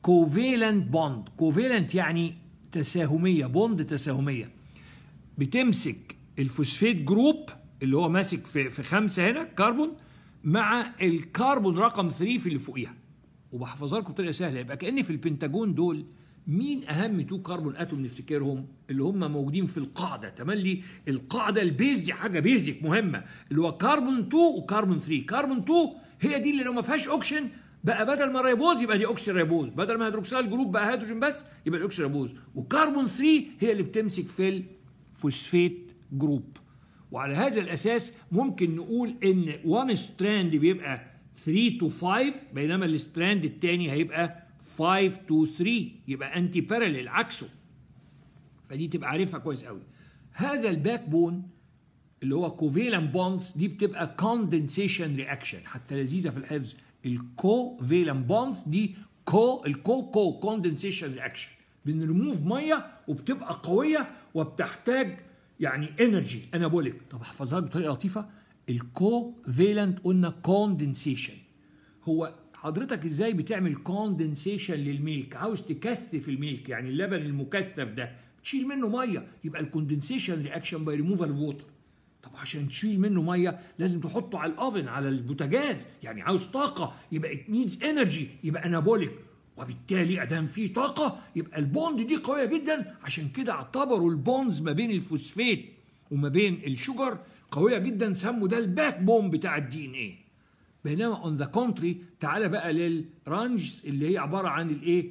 كوفيلنت بوند كوفيلنت يعني تساهميه بوند تساهميه بتمسك الفوسفيت جروب اللي هو ماسك في في خمسه هنا كربون مع الكربون رقم 3 في اللي فوقيها وبحفظها لكم بطريقه سهله يبقى كان في البنتاجون دول مين اهم تو كربون اتوم نفتكرهم اللي هم موجودين في القاعده تملي القاعده البيز دي حاجه بيزك مهمه اللي هو كربون 2 وكربون 3 كربون 2 هي دي اللي لو ما فيهاش اوكسجين بقى بدل ما ريبوز يبقى دي اوكسي ريبوز بدل ما هيدروكسيل جروب بقى هيدروجين بس يبقى الاوكسي ريبوز وكربون 3 هي اللي بتمسك في الفوسفيت جروب وعلى هذا الاساس ممكن نقول ان وان ستراند بيبقى 3 تو 5 بينما الستراند الثاني هيبقى 5 تو 3 يبقى انتي باراليل عكسه فدي تبقى عارفها كويس قوي هذا الباك بون اللي هو كوفيلان بونز دي بتبقى كوندنسيشن رياكشن حتى لذيذه في الحفظ الكوفيلان بونز دي كو الكو كو كوندنسيشن رياكشن بنرموف ميه وبتبقى قويه وبتحتاج يعني انرجي انابوليك طب احفظها بطريقه لطيفه الكوفيلنت قلنا كوندنسيشن هو حضرتك ازاي بتعمل كوندنسيشن للميلك عاوز تكثف الميلك يعني اللبن المكثف ده تشيل منه ميه يبقى الكوندنسيشن رياكشن باي ريموفال ووتر طب عشان تشيل منه ميه لازم تحطه على الاوفن على البوتاجاز يعني عاوز طاقه يبقى ات نيدز انرجي يبقى انابوليك وبالتالي ادام في طاقه يبقى البوند دي قويه جدا عشان كده اعتبروا البونز ما بين الفوسفيت وما بين الشجر قويه جدا سموا ده الباك بون بتاع الدي ان ايه بينما اون ذا كونتري تعالى بقى للرانجز اللي هي عباره عن الايه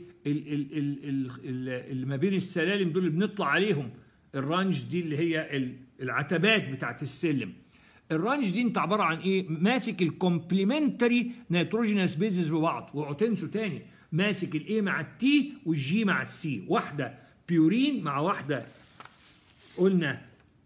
اللي ما بين السلالم دول اللي بنطلع عليهم الرانج دي اللي هي العتبات بتاعت السلم الرانج دي انت عباره عن ايه ماسك الكومبليمنتري نيتروجينس بيزز ببعض واوعوا تنسوا تاني ماسك الاي مع التي والجي مع السي واحده بيورين مع واحده قلنا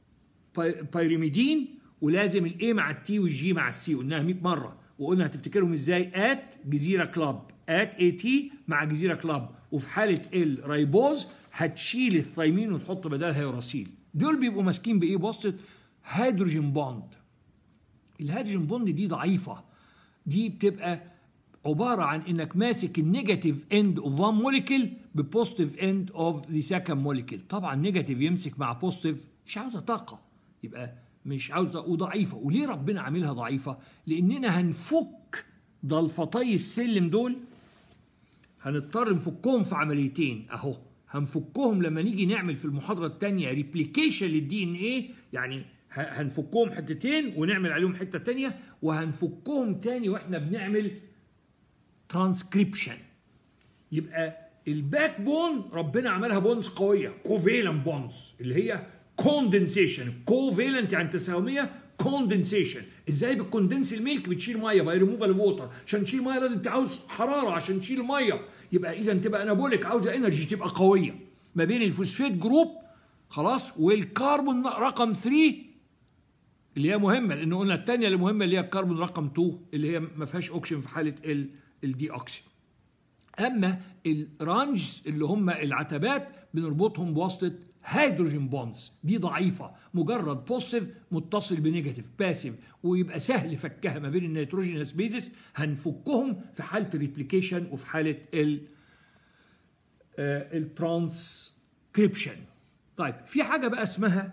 بايريميدين ولازم الاي مع التي والجي مع السي قلناها 100 مره وقلنا هتفتكرهم ازاي ات جزيره كلاب ات اي تي مع جزيره كلاب وفي حاله الريبوز هتشيل الثايمين وتحط بدلها يوراسيل دول بيبقوا ماسكين بايه بواسطه هيدروجين بوند الهيدروجين بوند دي ضعيفه دي بتبقى عباره عن انك ماسك النيجاتيف اند اوف وان موليكيول ببوزيتيف اند اوف ذا سكند موليكيول طبعا نيجاتيف يمسك مع بوزيتيف مش عاوزه طاقه يبقى مش عاوزه وضعيفه وليه ربنا عاملها ضعيفه لاننا هنفك ضلفتي السلم دول هنضطر نفكهم في عمليتين اهو هنفكهم لما نيجي نعمل في المحاضره الثانيه ريبليكيشن للدي ان ايه يعني هنفكهم حتتين ونعمل عليهم حته ثانيه وهنفكهم تاني واحنا بنعمل ترانسكريبشن يبقى الباك بون ربنا عملها بونز قويه كوفيلنت بونز اللي هي كوندنسيشن كوفيلنت يعني تساهميه كوندنسيشن ازاي بتكوندنس الميلك بتشيل ميه باي ريموفال ووتر عشان تشيل ميه لازم تعوز حراره عشان تشيل ميه يبقى اذا تبقى انابوليك عاوزه انرجي تبقى قويه ما بين الفوسفيت جروب خلاص والكربون رقم 3 اللي هي مهمه لان قلنا الثانيه اللي مهمه اللي هي الكربون رقم 2 اللي هي ما فيهاش اوكسجين في حاله ال الدي اوكسي اما الرانجز اللي هم العتبات بنربطهم بواسطه هيدروجين بوندز دي ضعيفه مجرد بوزيتيف متصل بنيجاتيف باسيف ويبقى سهل فكها ما بين النيتروجينس بيزس هنفكهم في حاله الريبليكيشن وفي حاله ال الترانسكريبشن طيب في حاجه بقى اسمها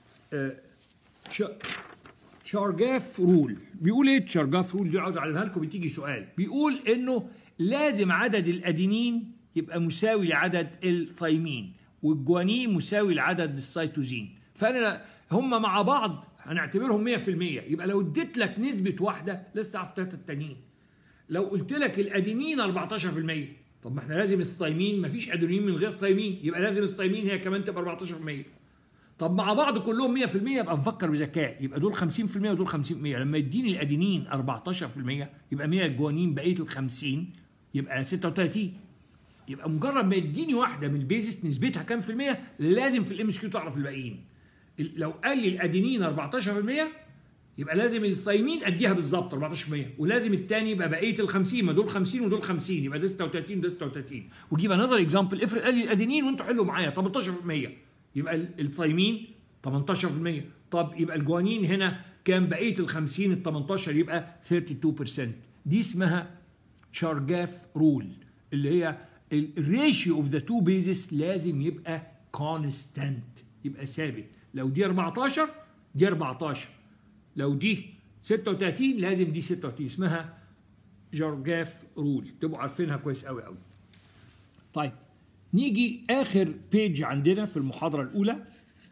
تشارجاف رول بيقول ايه تشارجاف رول دي عاوز اعلمها لكم بتيجي سؤال بيقول انه لازم عدد الادينين يبقى مساوي لعدد الثايمين والجوانين مساوي لعدد السيتوزين فانا هم مع بعض هنعتبرهم 100% يبقى لو اديت لك نسبه واحده لازم تعرف ثلاثه التانيين لو قلت لك الادينين 14% طب ما احنا لازم الثايمين مفيش ادينين من غير ثايمين يبقى لازم الثايمين هي كمان تبقى 14% طب مع بعض كلهم 100% يبقى نفكر بذكاء يبقى دول 50% ودول 50% لما يديني الادينين 14% يبقى 100 الجوانين بقيه ال 50 يبقى 36 يبقى مجرد ما يديني واحده من البيزس نسبتها كام في المية لازم في الام اس كيو تعرف الباقيين لو قال لي الادينين 14% يبقى لازم الثايمين اديها بالظبط 14% ولازم الثاني يبقى بقيه ال 50 ما دول 50 ودول 50 يبقى ده 36 وده 36 وجيب انذر اكزامبل افرض قال لي الادينين وانتوا حلوا معايا 18% يبقى الثايمين 18% طب يبقى الجوانين هنا كام بقيه ال 50 ال 18 يبقى 32% دي اسمها شارجاف رول اللي هي الريشيو اوف ذا تو بيزس لازم يبقى كونستانت يبقى ثابت لو دي 14 دي 14 لو دي 36 لازم دي 36 اسمها جرجاف رول تبقوا عارفينها كويس قوي قوي طيب نيجي اخر بيج عندنا في المحاضره الاولى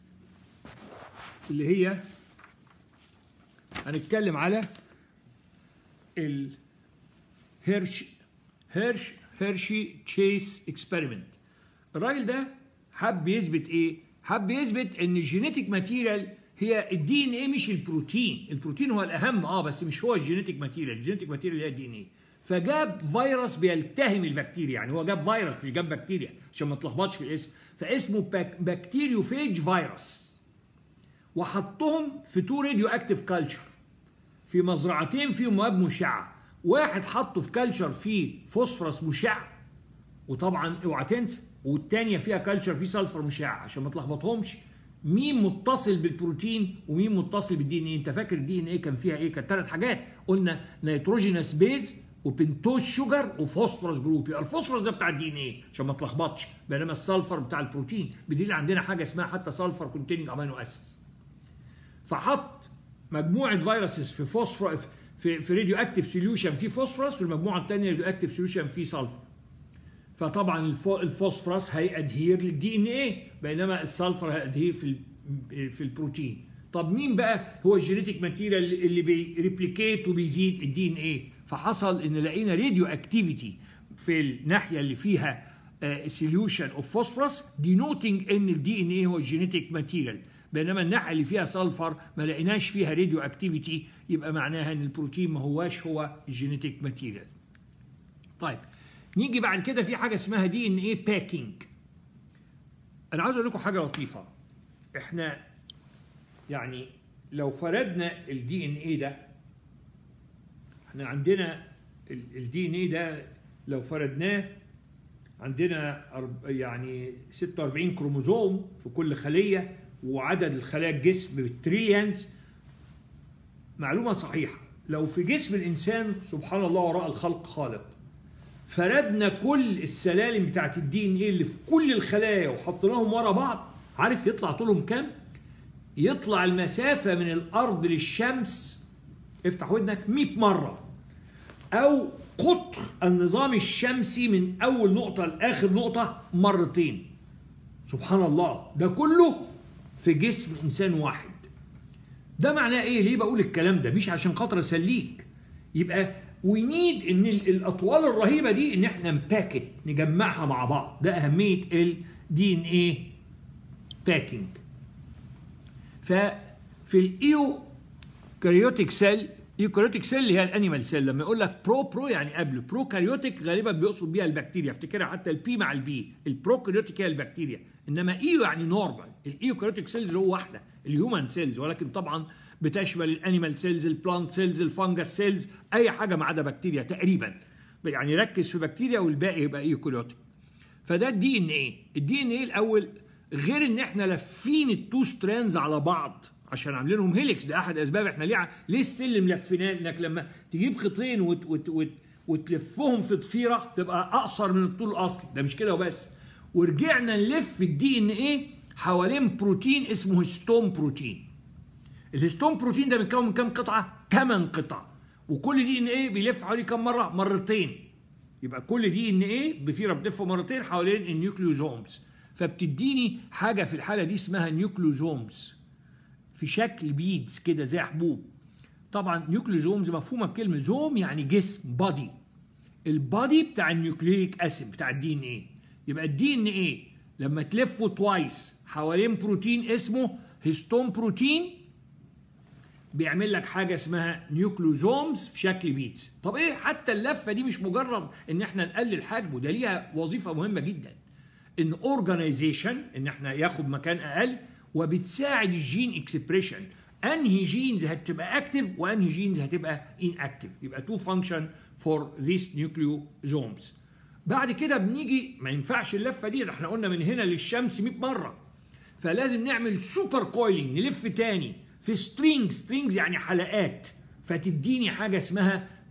اللي هي هنتكلم على الهيرش هيرش هيرشي تشيس اكسبيرمنت الراجل ده حب يثبت ايه حب يثبت ان الجينيتيك ماتيريال هي الدي ان ايه مش البروتين البروتين هو الاهم اه بس مش هو الجينيتيك ماتيريال الجينيتيك ماتيريال هي الدي ان ايه فجاب فيروس بيلتهم البكتيريا يعني هو جاب فيروس مش جاب بكتيريا عشان ما تلخبطش في الاسم فاسمه بكتيريوفيج فيروس وحطهم في تو راديو اكتيف كلتشر في مزرعتين فيهم مواد مشعه واحد حطه في كلتشر فيه فوسفورس مشع وطبعا اوعى تنسى والتانية فيها كلتشر فيه سلفر مشع عشان ما تلخبطهمش مين متصل بالبروتين ومين متصل بالدي ان ايه انت فاكر الدي ان ايه كان فيها ايه كانت ثلاث حاجات قلنا نيتروجينس بيز وبنتوز شوجر وفوسفورس جروب يبقى الفوسفورس ده بتاع الدي ان ايه عشان ما تلخبطش بينما السلفر بتاع البروتين بدليل عندنا حاجه اسمها حتى سلفر كونتيننج امينو اسيدز فحط مجموعه فيروسز في فوسفور في في راديو اكتيف سوليوشن فيه فوسفورس والمجموعه الثانيه راديو اكتيف سوليوشن فيه سلفر فطبعا الفوسفورس هيأدهير للدي ان ايه بينما السلفر هيأدهير في في البروتين طب مين بقى هو الجينيتيك ماتيريال اللي بيريبليكيت وبيزيد الدي ان ايه فحصل ان لقينا راديو اكتيفيتي في الناحيه اللي فيها سوليوشن اوف فوسفورس دينوتنج ان الدي ان ايه هو الجينيتيك ماتيريال بينما الناحيه اللي فيها سلفر ما لقيناش فيها راديو اكتيفيتي يبقى معناها ان البروتين ما هواش هو الجينيتيك ماتيريال طيب نيجي بعد كده في حاجه اسمها دي ان ايه باكينج انا عاوز اقول لكم حاجه لطيفه احنا يعني لو فردنا الدي ان ايه ده احنا عندنا الدي ان ايه ده لو فردناه عندنا يعني 46 كروموزوم في كل خليه وعدد الخلايا الجسم بالتريليانز معلومه صحيحه لو في جسم الانسان سبحان الله وراء الخلق خالق فردنا كل السلالم بتاعت الدي ان ايه اللي في كل الخلايا وحطيناهم ورا بعض عارف يطلع طولهم كام؟ يطلع المسافة من الأرض للشمس افتح ودنك 100 مرة أو قطر النظام الشمسي من أول نقطة لآخر نقطة مرتين سبحان الله ده كله في جسم إنسان واحد ده معناه إيه؟ ليه بقول الكلام ده؟ مش عشان خاطر أسليك يبقى وي نيد ان الاطوال الرهيبه دي ان احنا نباكت نجمعها مع بعض ده اهميه الدي ان ايه باكينج ففي الايو كاريوتيك سيل ايوكاريوتيك سيل اللي هي الانيمال سيل لما يقول لك برو برو يعني قبل برو كاريوتيك غالبا بيقصد بيها البكتيريا افتكرها حتى البي مع البي البرو كاريوتيك هي البكتيريا انما ايو يعني نورمال الايوكاريوتيك سيلز اللي هو واحده الهيومن سيلز ولكن طبعا بتشمل الانيمال سيلز البلانت سيلز الفانجس سيلز اي حاجه ما عدا بكتيريا تقريبا يعني ركز في بكتيريا والباقي يبقى ايوكاريوتيك فده الدي ان ايه الدي ان ايه الاول غير ان احنا لافين التو ستراندز على بعض عشان عاملينهم هيليكس ده احد اسباب احنا ليه ليه السلم لفيناه انك لما تجيب خيطين وت وت وت وتلفهم في ضفيره تبقى اقصر من الطول الاصلي ده مش كده وبس ورجعنا نلف الدي ان ايه حوالين بروتين اسمه هيستون بروتين الهيستون بروتين ده بيتكون من كام قطعه 8 قطع وكل دي ان ايه بيلف حوالي كام مره مرتين يبقى كل دي ان ايه ضفيره بتلف مرتين حوالين النيوكليوزومز فبتديني حاجه في الحاله دي اسمها نيوكليوزومز في شكل بيدز كده زي حبوب طبعا نيوكليوزومز مفهومه بكلمه زوم يعني جسم بادي البادي بتاع النيوكليك اسيد بتاع الدي ان ايه يبقى الدي ان ايه لما تلفه توايس حوالين بروتين اسمه هيستون بروتين بيعمل لك حاجه اسمها نيوكلوزومز في شكل بيتس طب ايه حتى اللفه دي مش مجرد ان احنا نقلل حجمه ده ليها وظيفه مهمه جدا ان اورجانيزيشن ان احنا ياخد مكان اقل وبتساعد الجين اكسبريشن انهي جينز هتبقى اكتف وانهي جينز هتبقى ان اكتف يبقى تو فانكشن فور ذيس نيوكليوزومز بعد كده بنيجي ما ينفعش اللفه دي ده احنا قلنا من هنا للشمس 100 مره فلازم نعمل سوبر كويلنج نلف تاني في سترينج سترينجز يعني حلقات فتديني حاجه اسمها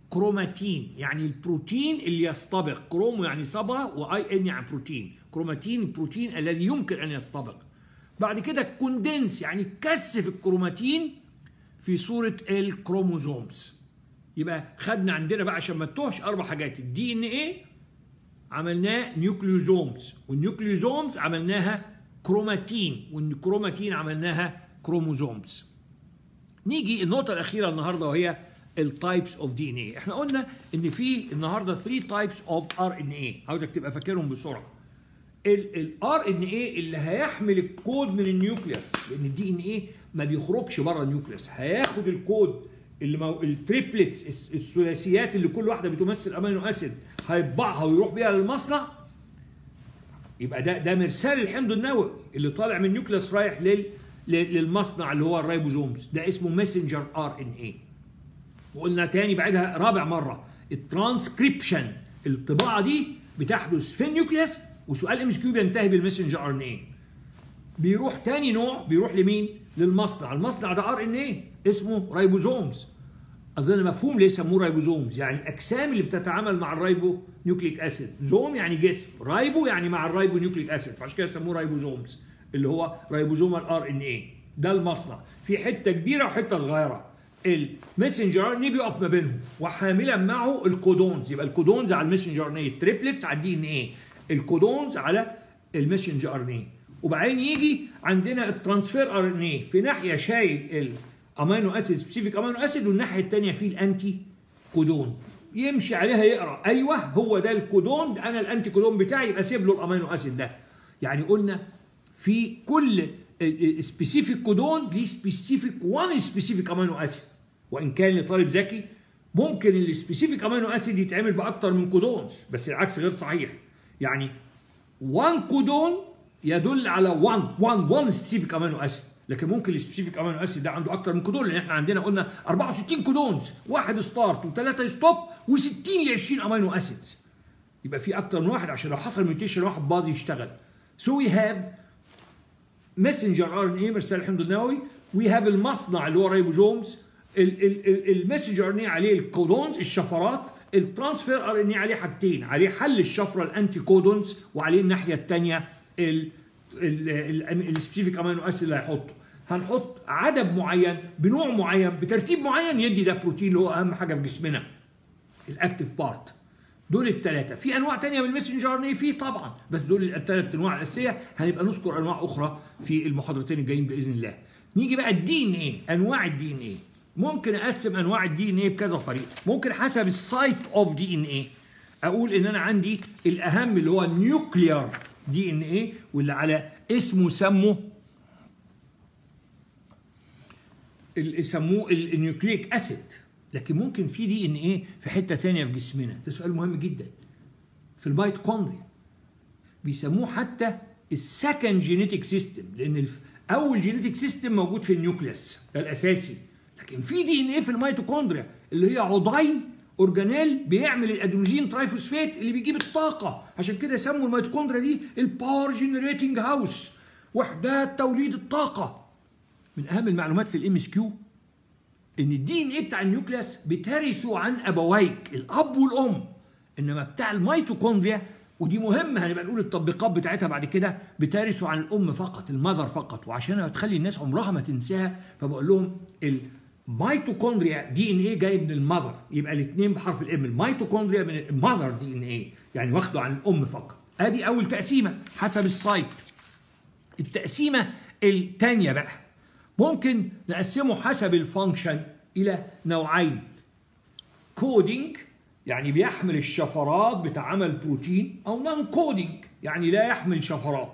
كروماتين يعني البروتين اللي يستبق كرومو يعني صبغه واي ان يعني بروتين كروماتين البروتين الذي يمكن ان يستبق بعد كده كوندنس يعني كثف الكروماتين في صوره الكروموزومز يبقى خدنا عندنا بقى عشان ما تتوهش اربع حاجات الدي ان ايه عملناه نيوكليوزومز والنيوكليوزومز عملناها كروماتين والكروماتين عملناها كروموزومز نيجي النقطه الاخيره النهارده وهي التايبس اوف دي ان ايه احنا قلنا ان في النهارده 3 تايبس اوف ار ان ايه عاوزك تبقى فاكرهم بسرعه الار ان ايه اللي هيحمل الكود من النيوكليوس لان الدي ان ايه ما بيخرجش بره النيوكليوس هياخد الكود اللي مو... التريبلتس الثلاثيات اللي كل واحده بتمثل امينو اسيد هيطبعها ويروح بيها للمصنع يبقى ده ده مرسال الحمض النووي اللي طالع من النيوكليوس رايح لل للمصنع اللي هو الريبوزومز ده اسمه ماسنجر ار ان اي وقلنا تاني بعدها رابع مره الترانسكريبشن الطباعه دي بتحدث في النيوكليوس وسؤال ام اس كيو بينتهي بالماسنجر ار ان اي بيروح تاني نوع بيروح لمين؟ للمصنع، المصنع ده ار ان اي اسمه رايبوزومز. اظن مفهوم ليه سموه رايبوزومز، يعني الاجسام اللي بتتعامل مع الرايبو نيوكليك اسيد، زوم يعني جسم، رايبو يعني مع الرايبو نيوكليك اسيد، فعشان كده سموه رايبوزومز اللي هو رايبوزومال ار ان اي. ده المصنع، في حته كبيره وحته صغيره. المسنجر ار ان اي بيقف ما بينهم وحاملا معه الكودونز، يبقى الكودونز على المسنجر ار ان اي، التريبلتس على الدي ان اي، الكودونز على المسنجر ار ان اي. وبعدين يجي عندنا الترانسفير ار ان اي في ناحيه شايل الامينو اسيد سبيسيفيك امينو اسيد والناحيه الثانيه فيه الانتي كودون يمشي عليها يقرا ايوه هو ده الكودون ده انا الانتي كودون بتاعي يبقى سيب له الامينو اسيد ده يعني قلنا في كل سبيسيفيك كودون ليه سبيسيفيك وان سبيسيفيك امينو اسيد وان كان لطالب ذكي ممكن السبيسيفيك امينو اسيد يتعمل باكتر من كودونز بس العكس غير صحيح يعني وان كودون يدل على 1 1 1 سبيسيفيك امينو اسيد لكن ممكن السبيسيفيك امينو اسيد ده عنده اكتر من كودون لان احنا عندنا قلنا 64 كودونز واحد ستارت وثلاثه ستوب و60 ل 20 امينو اسيدز يبقى في اكتر من واحد عشان لو حصل ميوتيشن واحد باظ يشتغل سو وي هاف ماسنجر ار ان اي مرسال الحمض النووي وي هاف المصنع اللي هو رايبوزومز الماسنجر ار ان اي عليه الكودونز الشفرات الترانسفير ار ان اي عليه حاجتين عليه حل الشفره الانتي كودونز وعليه الناحيه الثانيه السبيسيفيك امينو اسيد اللي هيحطه هنحط عدد معين بنوع معين بترتيب معين يدي ده بروتين اللي هو اهم حاجه في جسمنا الاكتيف بارت دول الثلاثه في انواع تانية من المسنجر ار في طبعا بس دول الثلاث انواع الاساسيه هنبقى نذكر انواع اخرى في المحاضرتين الجايين باذن الله نيجي بقى الدي ان ايه انواع الدي ان ايه ممكن اقسم انواع الدي ان ايه بكذا طريقه ممكن حسب السايت اوف دي ان ايه اقول ان انا عندي الاهم اللي هو نيوكليار دي ان ايه واللي على اسمه سموا يسموه النيوكليك اسيد لكن ممكن في دي ان ايه في حته ثانيه في جسمنا ده سؤال مهم جدا في الميتوكوندريا بيسموه حتى السكند جينيتك سيستم لان اول جينيتك سيستم موجود في النيوكليس ده الاساسي لكن في دي ان ايه في الميتوكوندريا اللي هي عضين اورجانيل بيعمل الادينوزين ترايفوسفات اللي بيجيب الطاقه عشان كده يسموا الميتوكوندريا دي الباور جنريتنج هاوس وحدات توليد الطاقه من اهم المعلومات في الام اس كيو ان الدي ان ايه بتاع النيوكليس بترثه عن ابويك الاب والام انما بتاع الميتوكوندريا ودي مهمة هنبقى نقول التطبيقات بتاعتها بعد كده بترثه عن الأم فقط المذر فقط وعشان تخلي الناس عمرها ما تنساها فبقول لهم الميتوكوندريا دي ان ايه جاي من المذر يبقى الاثنين بحرف الام الميتوكوندريا من المذر دي ان ايه يعني واخده عن الأم فقط ادي أول تقسيمة حسب السايت التقسيمة الثانية بقى ممكن نقسمه حسب الفانكشن إلى نوعين كودينج يعني بيحمل الشفرات بتاع عمل بروتين او نون كودينج يعني لا يحمل شفرات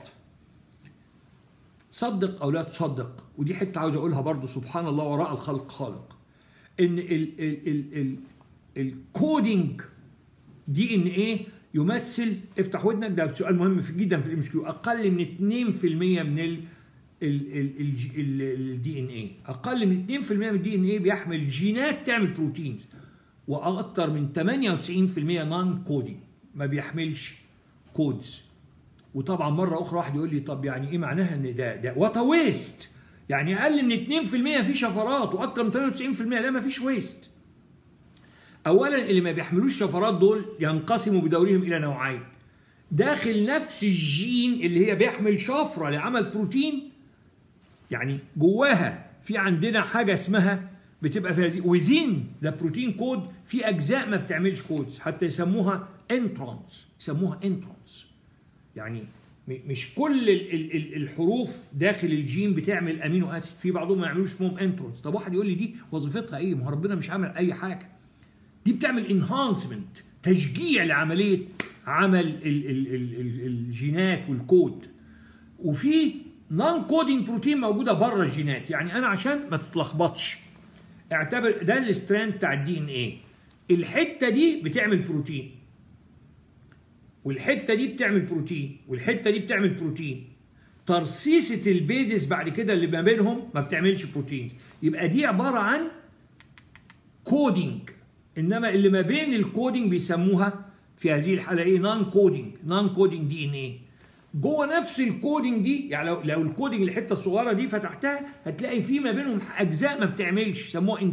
صدق او لا تصدق ودي حته عاوز اقولها برضو سبحان الله وراء الخلق خالق ان ال ال ال ال الكودينج دي ان ايه يمثل افتح ودنك ده سؤال مهم جدا في الام كيو اقل من 2% من ال الدي ان ايه اقل من 2% من الدي ان ايه بيحمل جينات تعمل بروتينز واكثر من 98% نون كودينج ما بيحملش كودز وطبعا مره اخرى واحد يقول لي طب يعني ايه معناها ان ده ده وات ويست يعني اقل من 2% في شفرات واكثر من 98% لا ما فيش ويست اولا اللي ما بيحملوش شفرات دول ينقسموا بدورهم الى نوعين داخل نفس الجين اللي هي بيحمل شفره لعمل بروتين يعني جواها في عندنا حاجه اسمها بتبقى فيها within ذا بروتين كود في اجزاء ما بتعملش كودز حتى يسموها انترونز يسموها انترونز يعني مش كل الحروف داخل الجين بتعمل امينو اسيد في بعضهم ما يعملوش اسمهم انترونز طب واحد يقول لي دي وظيفتها ايه ما هو ربنا مش عامل اي حاجه دي بتعمل انهانسمنت تشجيع لعمليه عمل ال ال ال ال الجينات والكود وفي نون كودينج بروتين موجوده بره الجينات يعني انا عشان ما تتلخبطش اعتبر ده الستراند بتاع الدي ان ايه الحته دي بتعمل بروتين والحته دي بتعمل بروتين والحته دي بتعمل بروتين ترصيصه البيزس بعد كده اللي ما بينهم ما بتعملش بروتين يبقى دي عباره عن كودينج انما اللي ما بين الكودينج بيسموها في هذه الحاله ايه نون كودينج نون كودينج دي ان ايه جوه نفس الكودينج دي يعني لو لو الكودينج الحته الصغيره دي فتحتها هتلاقي في ما بينهم اجزاء ما بتعملش يسموها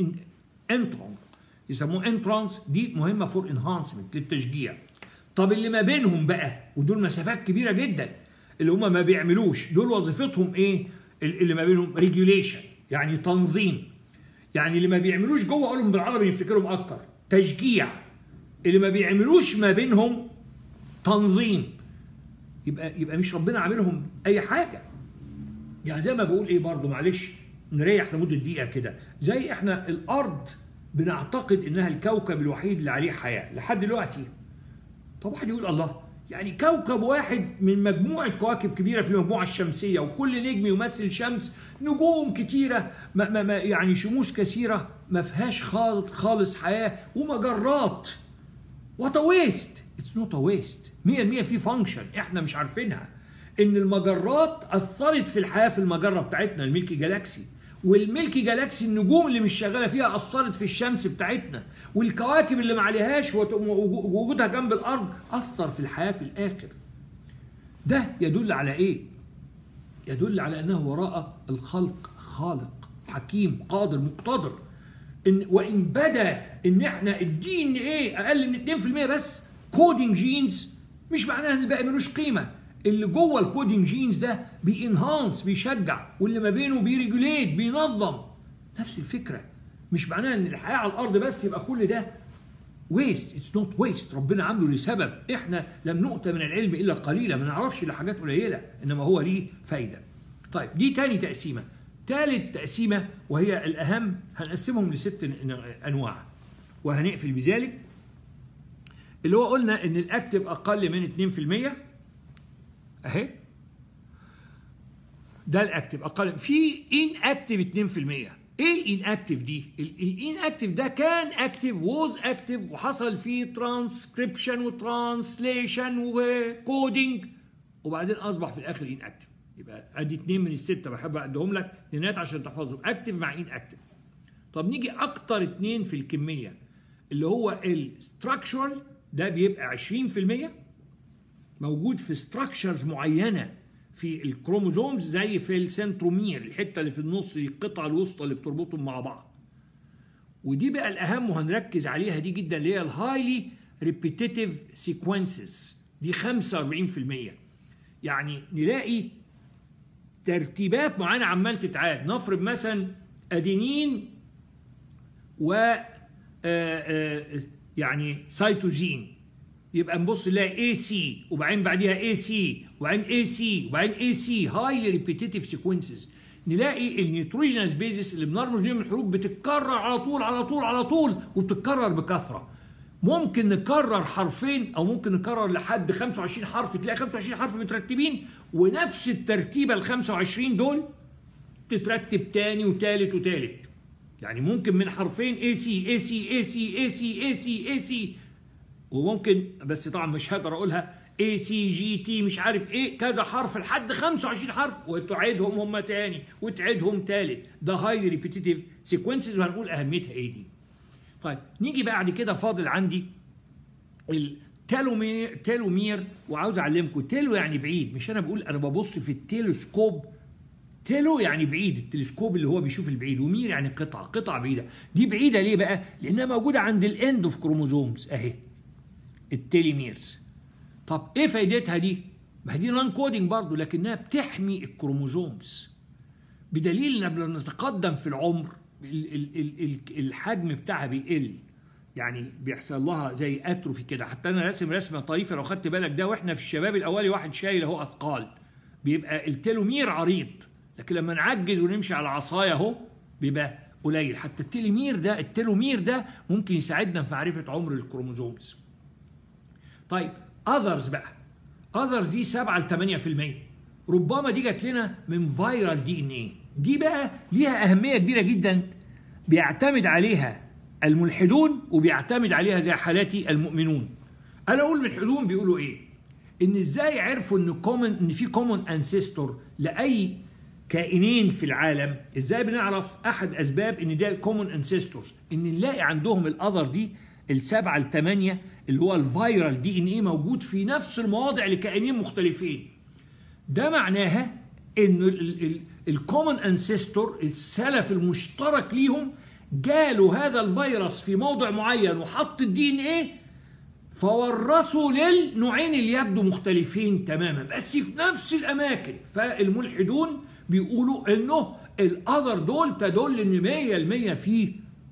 انترون يسموه انترانس دي مهمه فور انهانسمنت للتشجيع طب اللي ما بينهم بقى ودول مسافات كبيره جدا اللي هم ما بيعملوش دول وظيفتهم ايه اللي ما بينهم ريجوليشن يعني تنظيم يعني اللي ما بيعملوش جوه اقولهم بالعربي نفتكرهم اكتر تشجيع اللي ما بيعملوش ما بينهم تنظيم يبقى يبقى مش ربنا عاملهم اي حاجه يعني زي ما بقول ايه برضه معلش نريح لمده دقيقه كده زي احنا الارض بنعتقد انها الكوكب الوحيد اللي عليه حياه لحد دلوقتي طب واحد يقول الله يعني كوكب واحد من مجموعة كواكب كبيرة في المجموعة الشمسية وكل نجم يمثل شمس نجوم كتيرة ما ما ما يعني شموس كثيرة ما فيهاش خالص حياة ومجرات وات ويست اتس نوت ا ويست 100% في فانكشن احنا مش عارفينها ان المجرات اثرت في الحياه في المجره بتاعتنا الميلكي جالاكسي والميلكي جالاكسي النجوم اللي مش شغاله فيها اثرت في الشمس بتاعتنا والكواكب اللي ما عليهاش وجودها جنب الارض اثر في الحياه في الاخر ده يدل على ايه يدل على انه وراء الخلق خالق حكيم قادر مقتدر إن وان بدا ان احنا الدي ان ايه اقل من 2% بس كودينج جينز مش معناها ان الباقي ملوش قيمه اللي جوه الكودينج جينز ده بينهانس بيشجع واللي ما بينه بيريجوليت بينظم نفس الفكره مش معناها ان الحياه على الارض بس يبقى كل ده ويست اتس نوت ويست ربنا عامله لسبب احنا لم نؤت من العلم الا قليلا ما نعرفش الا حاجات قليله انما هو ليه فايده طيب دي تاني تقسيمه ثالث تقسيمه وهي الاهم هنقسمهم لست انواع وهنقفل بذلك اللي هو قلنا ان الاكتف اقل من 2% اهي ده الاكتف اقل في ان اكتف 2% ايه الان اكتف دي الان اكتف ده كان اكتف ووز اكتف وحصل فيه ترانسكريبشن وترانسليشن وكودينج وبعدين اصبح في الاخر ان اكتف يبقى ادي اثنين من السته بحب اديهم لك اثنينات عشان تحفظهم اكتف مع ان اكتف طب نيجي اكتر اثنين في الكميه اللي هو الستراكشرال ده بيبقى 20% موجود في ستراكشرز معينه في الكروموزومز زي في السنترومير الحته اللي في النص دي القطعه الوسطى اللي بتربطهم مع بعض ودي بقى الاهم وهنركز عليها دي جدا اللي هي الهايلي ريبيتيتيف سيكونسز دي 45% يعني نلاقي ترتيبات معينه عمال تتعاد نفرض مثلا ادينين و يعني سيتوزين يبقى نبص نلاقي اي سي وبعدين بعديها اي سي وبعدين اي سي وبعدين اي سي هايلي ريبيتيتيف سيكونسز نلاقي النيوتروجينس بيزس اللي بنرمز ليهم الحروف بتتكرر على طول على طول على طول وبتتكرر بكثره ممكن نكرر حرفين او ممكن نكرر لحد 25 حرف تلاقي 25 حرف مترتبين ونفس الترتيبه ال 25 دول تترتب تاني وتالت وتالت يعني ممكن من حرفين اي سي اي سي اي سي اي سي اي سي اي سي وممكن بس طبعا مش هقدر اقولها اي سي جي تي مش عارف ايه كذا حرف لحد 25 حرف وتعيدهم هم تاني وتعيدهم تالت ده هايلي ريبيتيتيف سيكونسز وهنقول اهميتها ايه دي طيب نيجي بعد كده فاضل عندي التيلومير تيلومير وعاوز اعلمكم تيلو يعني بعيد مش انا بقول انا ببص في التيلسكوب تيلو يعني بعيد التلسكوب اللي هو بيشوف البعيد ومير يعني قطعه قطعه بعيده دي بعيده ليه بقى لانها موجوده عند الاند اوف كروموزومز اهي التيليميرز طب ايه فايدتها دي ما هي دي نون كودنج برضه لكنها بتحمي الكروموزومز بدليل ان لما نتقدم في العمر ال ال ال ال الحجم بتاعها بيقل يعني بيحصل لها زي اتروفي كده حتى انا راسم رسمه طريفه لو خدت بالك ده واحنا في الشباب الاولي واحد شايل اهو اثقال بيبقى التلومير عريض لكن لما نعجز ونمشي على عصايه اهو بيبقى قليل حتى التلومير ده التلومير ده ممكن يساعدنا في معرفه عمر الكروموزومز طيب اذرز بقى اذرز دي 7 ل 8% ربما دي جات لنا من فيرال دي ان ايه دي بقى ليها اهميه كبيره جدا بيعتمد عليها الملحدون وبيعتمد عليها زي حالاتي المؤمنون انا اقول الملحدون بيقولوا ايه ان ازاي عرفوا ان كومن ان في كومن انسيستور لاي كائنين في العالم ازاي بنعرف احد اسباب ان ده كومن انسيستورز ان نلاقي عندهم الاذر دي السبعة الثمانية اللي هو الفيرال دي ان ايه موجود في نفس المواضع لكائنين مختلفين ده معناها ان الكومن انسيستور السلف المشترك ليهم جاله هذا الفيروس في موضع معين وحط الدي ان ايه فورثوا للنوعين اللي يبدو مختلفين تماما بس في نفس الاماكن فالملحدون بيقولوا انه الاذر دول تدل ان 100% في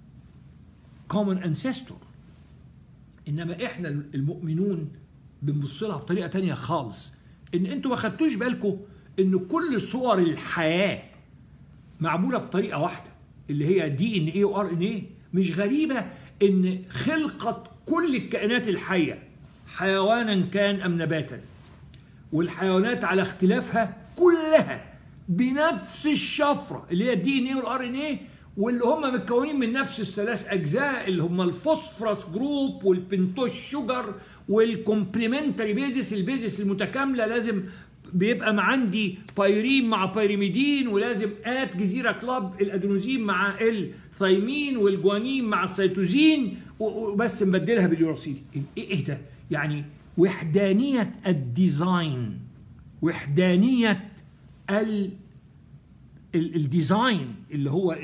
كومن انسيستور انما احنا المؤمنون بنبص لها بطريقه تانية خالص ان انتوا ما خدتوش بالكم ان كل صور الحياه معموله بطريقه واحده اللي هي دي ان ايه وار ان ايه مش غريبه ان خلقه كل الكائنات الحيه حيوانا كان ام نباتا والحيوانات على اختلافها كلها بنفس الشفره اللي هي الدي ان ايه والار ان ايه واللي هم متكونين من نفس الثلاث اجزاء اللي هم الفوسفورس جروب والبنتوش شوجر والكومبليمنتري بيزس البيزس المتكامله لازم بيبقى ما عندي بايرين مع بايريميدين ولازم ات جزيره كلاب الادينوزين مع الثايمين والجوانين مع السيتوزين وبس نبدلها باليوراسيل ايه ايه ده يعني وحدانيه الديزاين وحدانيه ال الديزاين اللي هو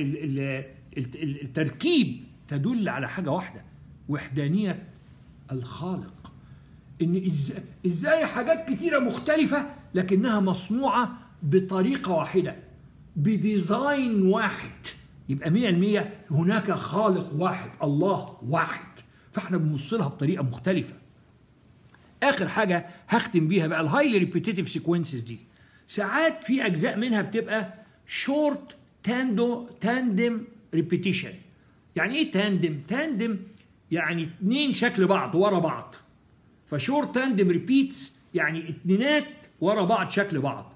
التركيب تدل على حاجه واحده وحدانيه الخالق ان ازاي حاجات كتيره مختلفه لكنها مصنوعه بطريقه واحده بديزاين واحد يبقى 100% هناك خالق واحد الله واحد فاحنا بنبص لها بطريقه مختلفه اخر حاجه هختم بيها بقى الهايلي ريبيتيتيف سيكونسز دي ساعات في اجزاء منها بتبقى شورت تاندو تاندم ريبيتيشن يعني ايه تاندم تاندم يعني اتنين شكل بعض ورا بعض فشورت تاندم ريبيتس يعني اتنينات ورا بعض شكل بعض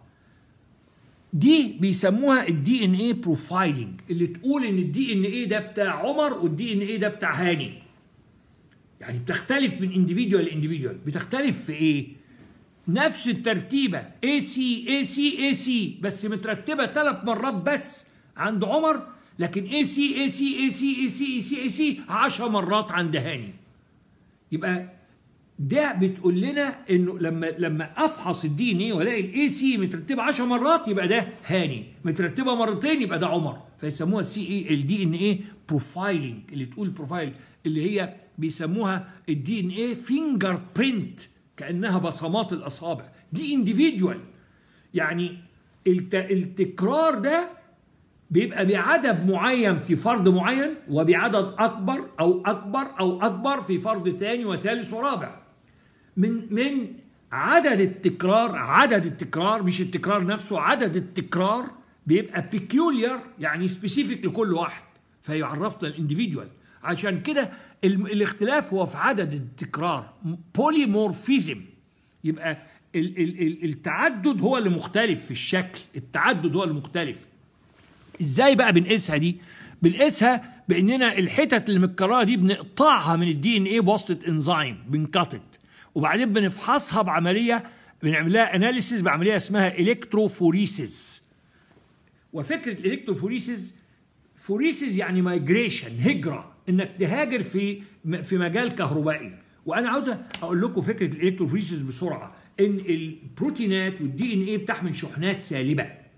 دي بيسموها الدي ان ايه بروفايلنج اللي تقول ان الدي ان ايه ده بتاع عمر والدي ان ايه ده بتاع هاني يعني بتختلف من انديفيديوال لانديفيديوال بتختلف في ايه نفس الترتيبه اي سي اي سي اي سي بس مترتبه ثلاث مرات بس عند عمر لكن اي سي اي سي اي سي اي سي اي سي اي سي 10 مرات عند هاني يبقى ده بتقول لنا انه لما لما افحص الدي ان ايه والاقي الاي سي مترتبه 10 مرات يبقى ده هاني مترتبه مرتين يبقى ده عمر فيسموها السي اي الدي ان ايه بروفايلنج اللي تقول بروفايل اللي هي بيسموها الدي ان ايه فينجر برينت كانها بصمات الاصابع دي انديفيدوال يعني التكرار ده بيبقى بعدد معين في فرد معين وبعدد اكبر او اكبر او اكبر في فرد ثاني وثالث ورابع من من عدد التكرار عدد التكرار مش التكرار نفسه عدد التكرار بيبقى بيكيوليار يعني سبيسيفيك لكل واحد فيعرفنا الانديفيدوال عشان كده الاختلاف هو في عدد التكرار بوليمورفيزم يبقى ال ال ال التعدد هو اللي مختلف في الشكل التعدد هو المختلف ازاي بقى بنقيسها دي بنقيسها باننا الحتت اللي متكرره دي بنقطعها من الدي ان ايه بواسطه انزيم بنكتت وبعدين بنفحصها بعمليه بنعملها اناليسيس بعمليه اسمها الكتروفوريسيس وفكره الالكتروفوريسيس فوريسيس يعني مايجريشن هجره انك تهاجر في في مجال كهربائي وانا عاوز اقول لكم فكره الالكتروفوريسيس بسرعه ان البروتينات والدي ان ايه بتحمل شحنات سالبه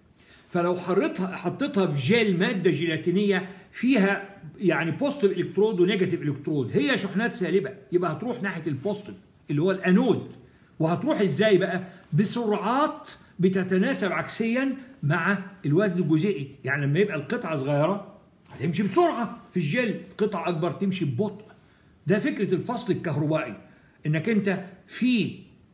فلو حريتها حطيتها في جيل ماده جيلاتينيه فيها يعني بوزيتيف الكترود ونيجاتيف الكترود هي شحنات سالبه يبقى هتروح ناحيه البوزيتيف اللي هو الانود وهتروح ازاي بقى بسرعات بتتناسب عكسيا مع الوزن الجزيئي يعني لما يبقى القطعه صغيره هتمشي بسرعه في الجيل قطعه اكبر تمشي ببطء ده فكره الفصل الكهربائي انك انت في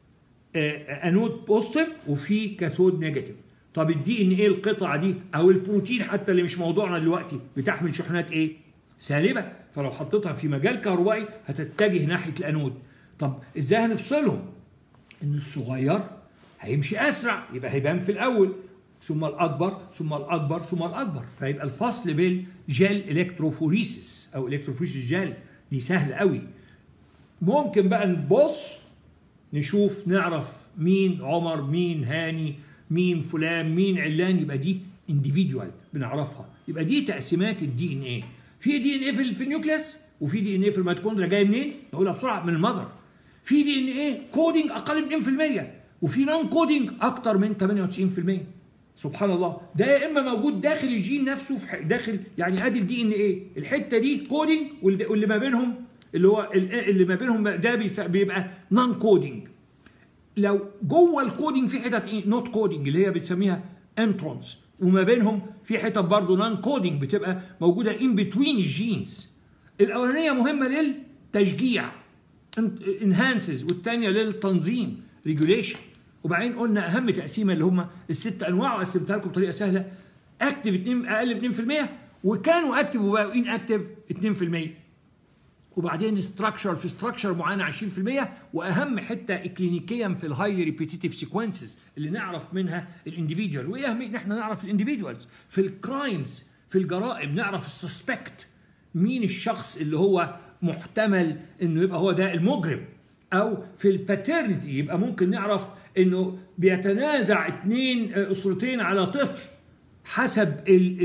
انود بوزيتيف وفي كاثود نيجاتيف طب الدي ان ايه القطعه دي او البروتين حتى اللي مش موضوعنا دلوقتي بتحمل شحنات ايه سالبه فلو حطيتها في مجال كهربائي هتتجه ناحيه الانود طب ازاي هنفصلهم ان الصغير هيمشي اسرع يبقى هيبان في الاول ثم الاكبر ثم الاكبر ثم الاكبر فيبقى الفصل بين جيل الكتروفوريسيس او الكتروفوريسيس جيل دي سهل قوي ممكن بقى نبص نشوف نعرف مين عمر مين هاني مين فلان مين علان يبقى دي انديفيدوال بنعرفها يبقى دي تقسيمات الدي ان ايه في دي ان ايه في, في النيوكليس وفي دي ان ايه في الميتوكوندريا جاي منين نقولها بسرعه من المذر في دي ان ايه كودينج اقل من 2% وفي نون كودينج اكتر من 98% سبحان الله ده يا اما موجود داخل الجين نفسه في داخل يعني ادي الدي ان ايه الحته دي كودينج واللي ما بينهم اللي هو اللي ما بينهم ده بيبقى نون كودينج لو جوه الكودينج في حتت ايه نوت كودينج اللي هي بتسميها انترونز وما بينهم في حتت برضه نون كودينج بتبقى موجوده ان بتوين الجينز الاولانيه مهمه للتشجيع انهانسز والثانيه للتنظيم ريجوليشن وبعدين قلنا اهم تقسيمه اللي هم الست انواع وقسمتها لكم بطريقه سهله اكتف 2 اقل من 2% وكانوا اكتف وبقوا ان اكتف 2% وبعدين ستراكشر في ستراكشر معينه 20% واهم حته اكلينيكيا في الهاي ريبيتيتيف سيكونسز اللي نعرف منها الانديفيدوال وايه اهميه ان احنا نعرف الانديفيدوالز في الكرايمز في الجرائم نعرف السسبكت مين الشخص اللي هو محتمل انه يبقى هو ده المجرم او في الباترنتي يبقى ممكن نعرف انه بيتنازع اثنين اسرتين على طفل حسب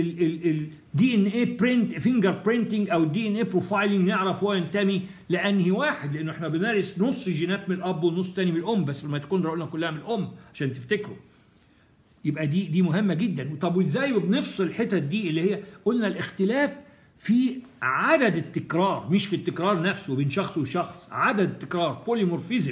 الدي ان اي برنت فينجر برينتنج او الدي ان اي بروفايلنج نعرف هو ينتمي لانهي واحد لانه احنا بنمارس نص جينات من الاب ونص تاني من الام بس الميتوكوندريا قلنا كلها من الام عشان تفتكروا يبقى دي دي مهمه جدا طب وازاي بنفصل الحتت دي اللي هي قلنا الاختلاف في عدد التكرار مش في التكرار نفسه بين شخص وشخص عدد التكرار بوليمورفيزم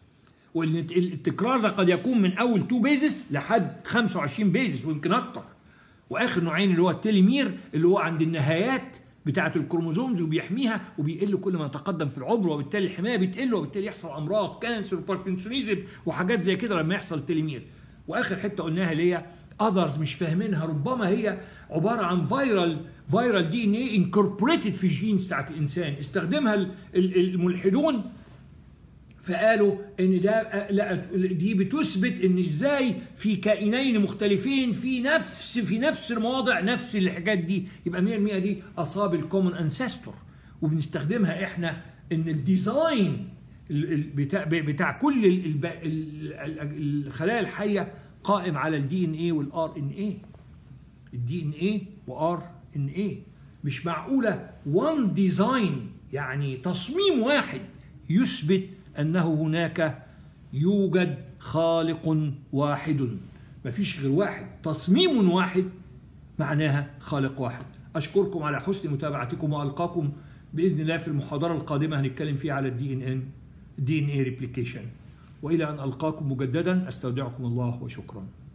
والتكرار ده قد يكون من اول 2 بيزس لحد 25 بيزس ويمكن اكتر واخر نوعين اللي هو التليمير اللي هو عند النهايات بتاعه الكروموزومز وبيحميها وبيقل كل ما تقدم في العمر وبالتالي الحمايه بتقل وبالتالي يحصل امراض كانسر وباركنسونيزم وحاجات زي كده لما يحصل تليمير واخر حته قلناها اللي هي اذرز مش فاهمينها ربما هي عباره عن فيرال فيرال دي ان اي انكوربوريتد في الجينز بتاعت الانسان استخدمها الملحدون فقالوا ان ده لا دي بتثبت ان ازاي في كائنين مختلفين في نفس في نفس المواضع نفس الحاجات دي يبقى 100% دي اصاب الكومن انسستور وبنستخدمها احنا ان الديزاين بتاع بتاع كل الخلايا الحيه قائم على الدي ان اي والار ان اي الدي ان اي وار ان اي مش معقوله وان ديزاين يعني تصميم واحد يثبت انه هناك يوجد خالق واحد مفيش غير واحد تصميم واحد معناها خالق واحد اشكركم على حسن متابعتكم والقاكم باذن الله في المحاضره القادمه هنتكلم فيها على الدي ان ان دي ان اي ريبليكيشن والى ان القاكم مجددا استودعكم الله وشكرا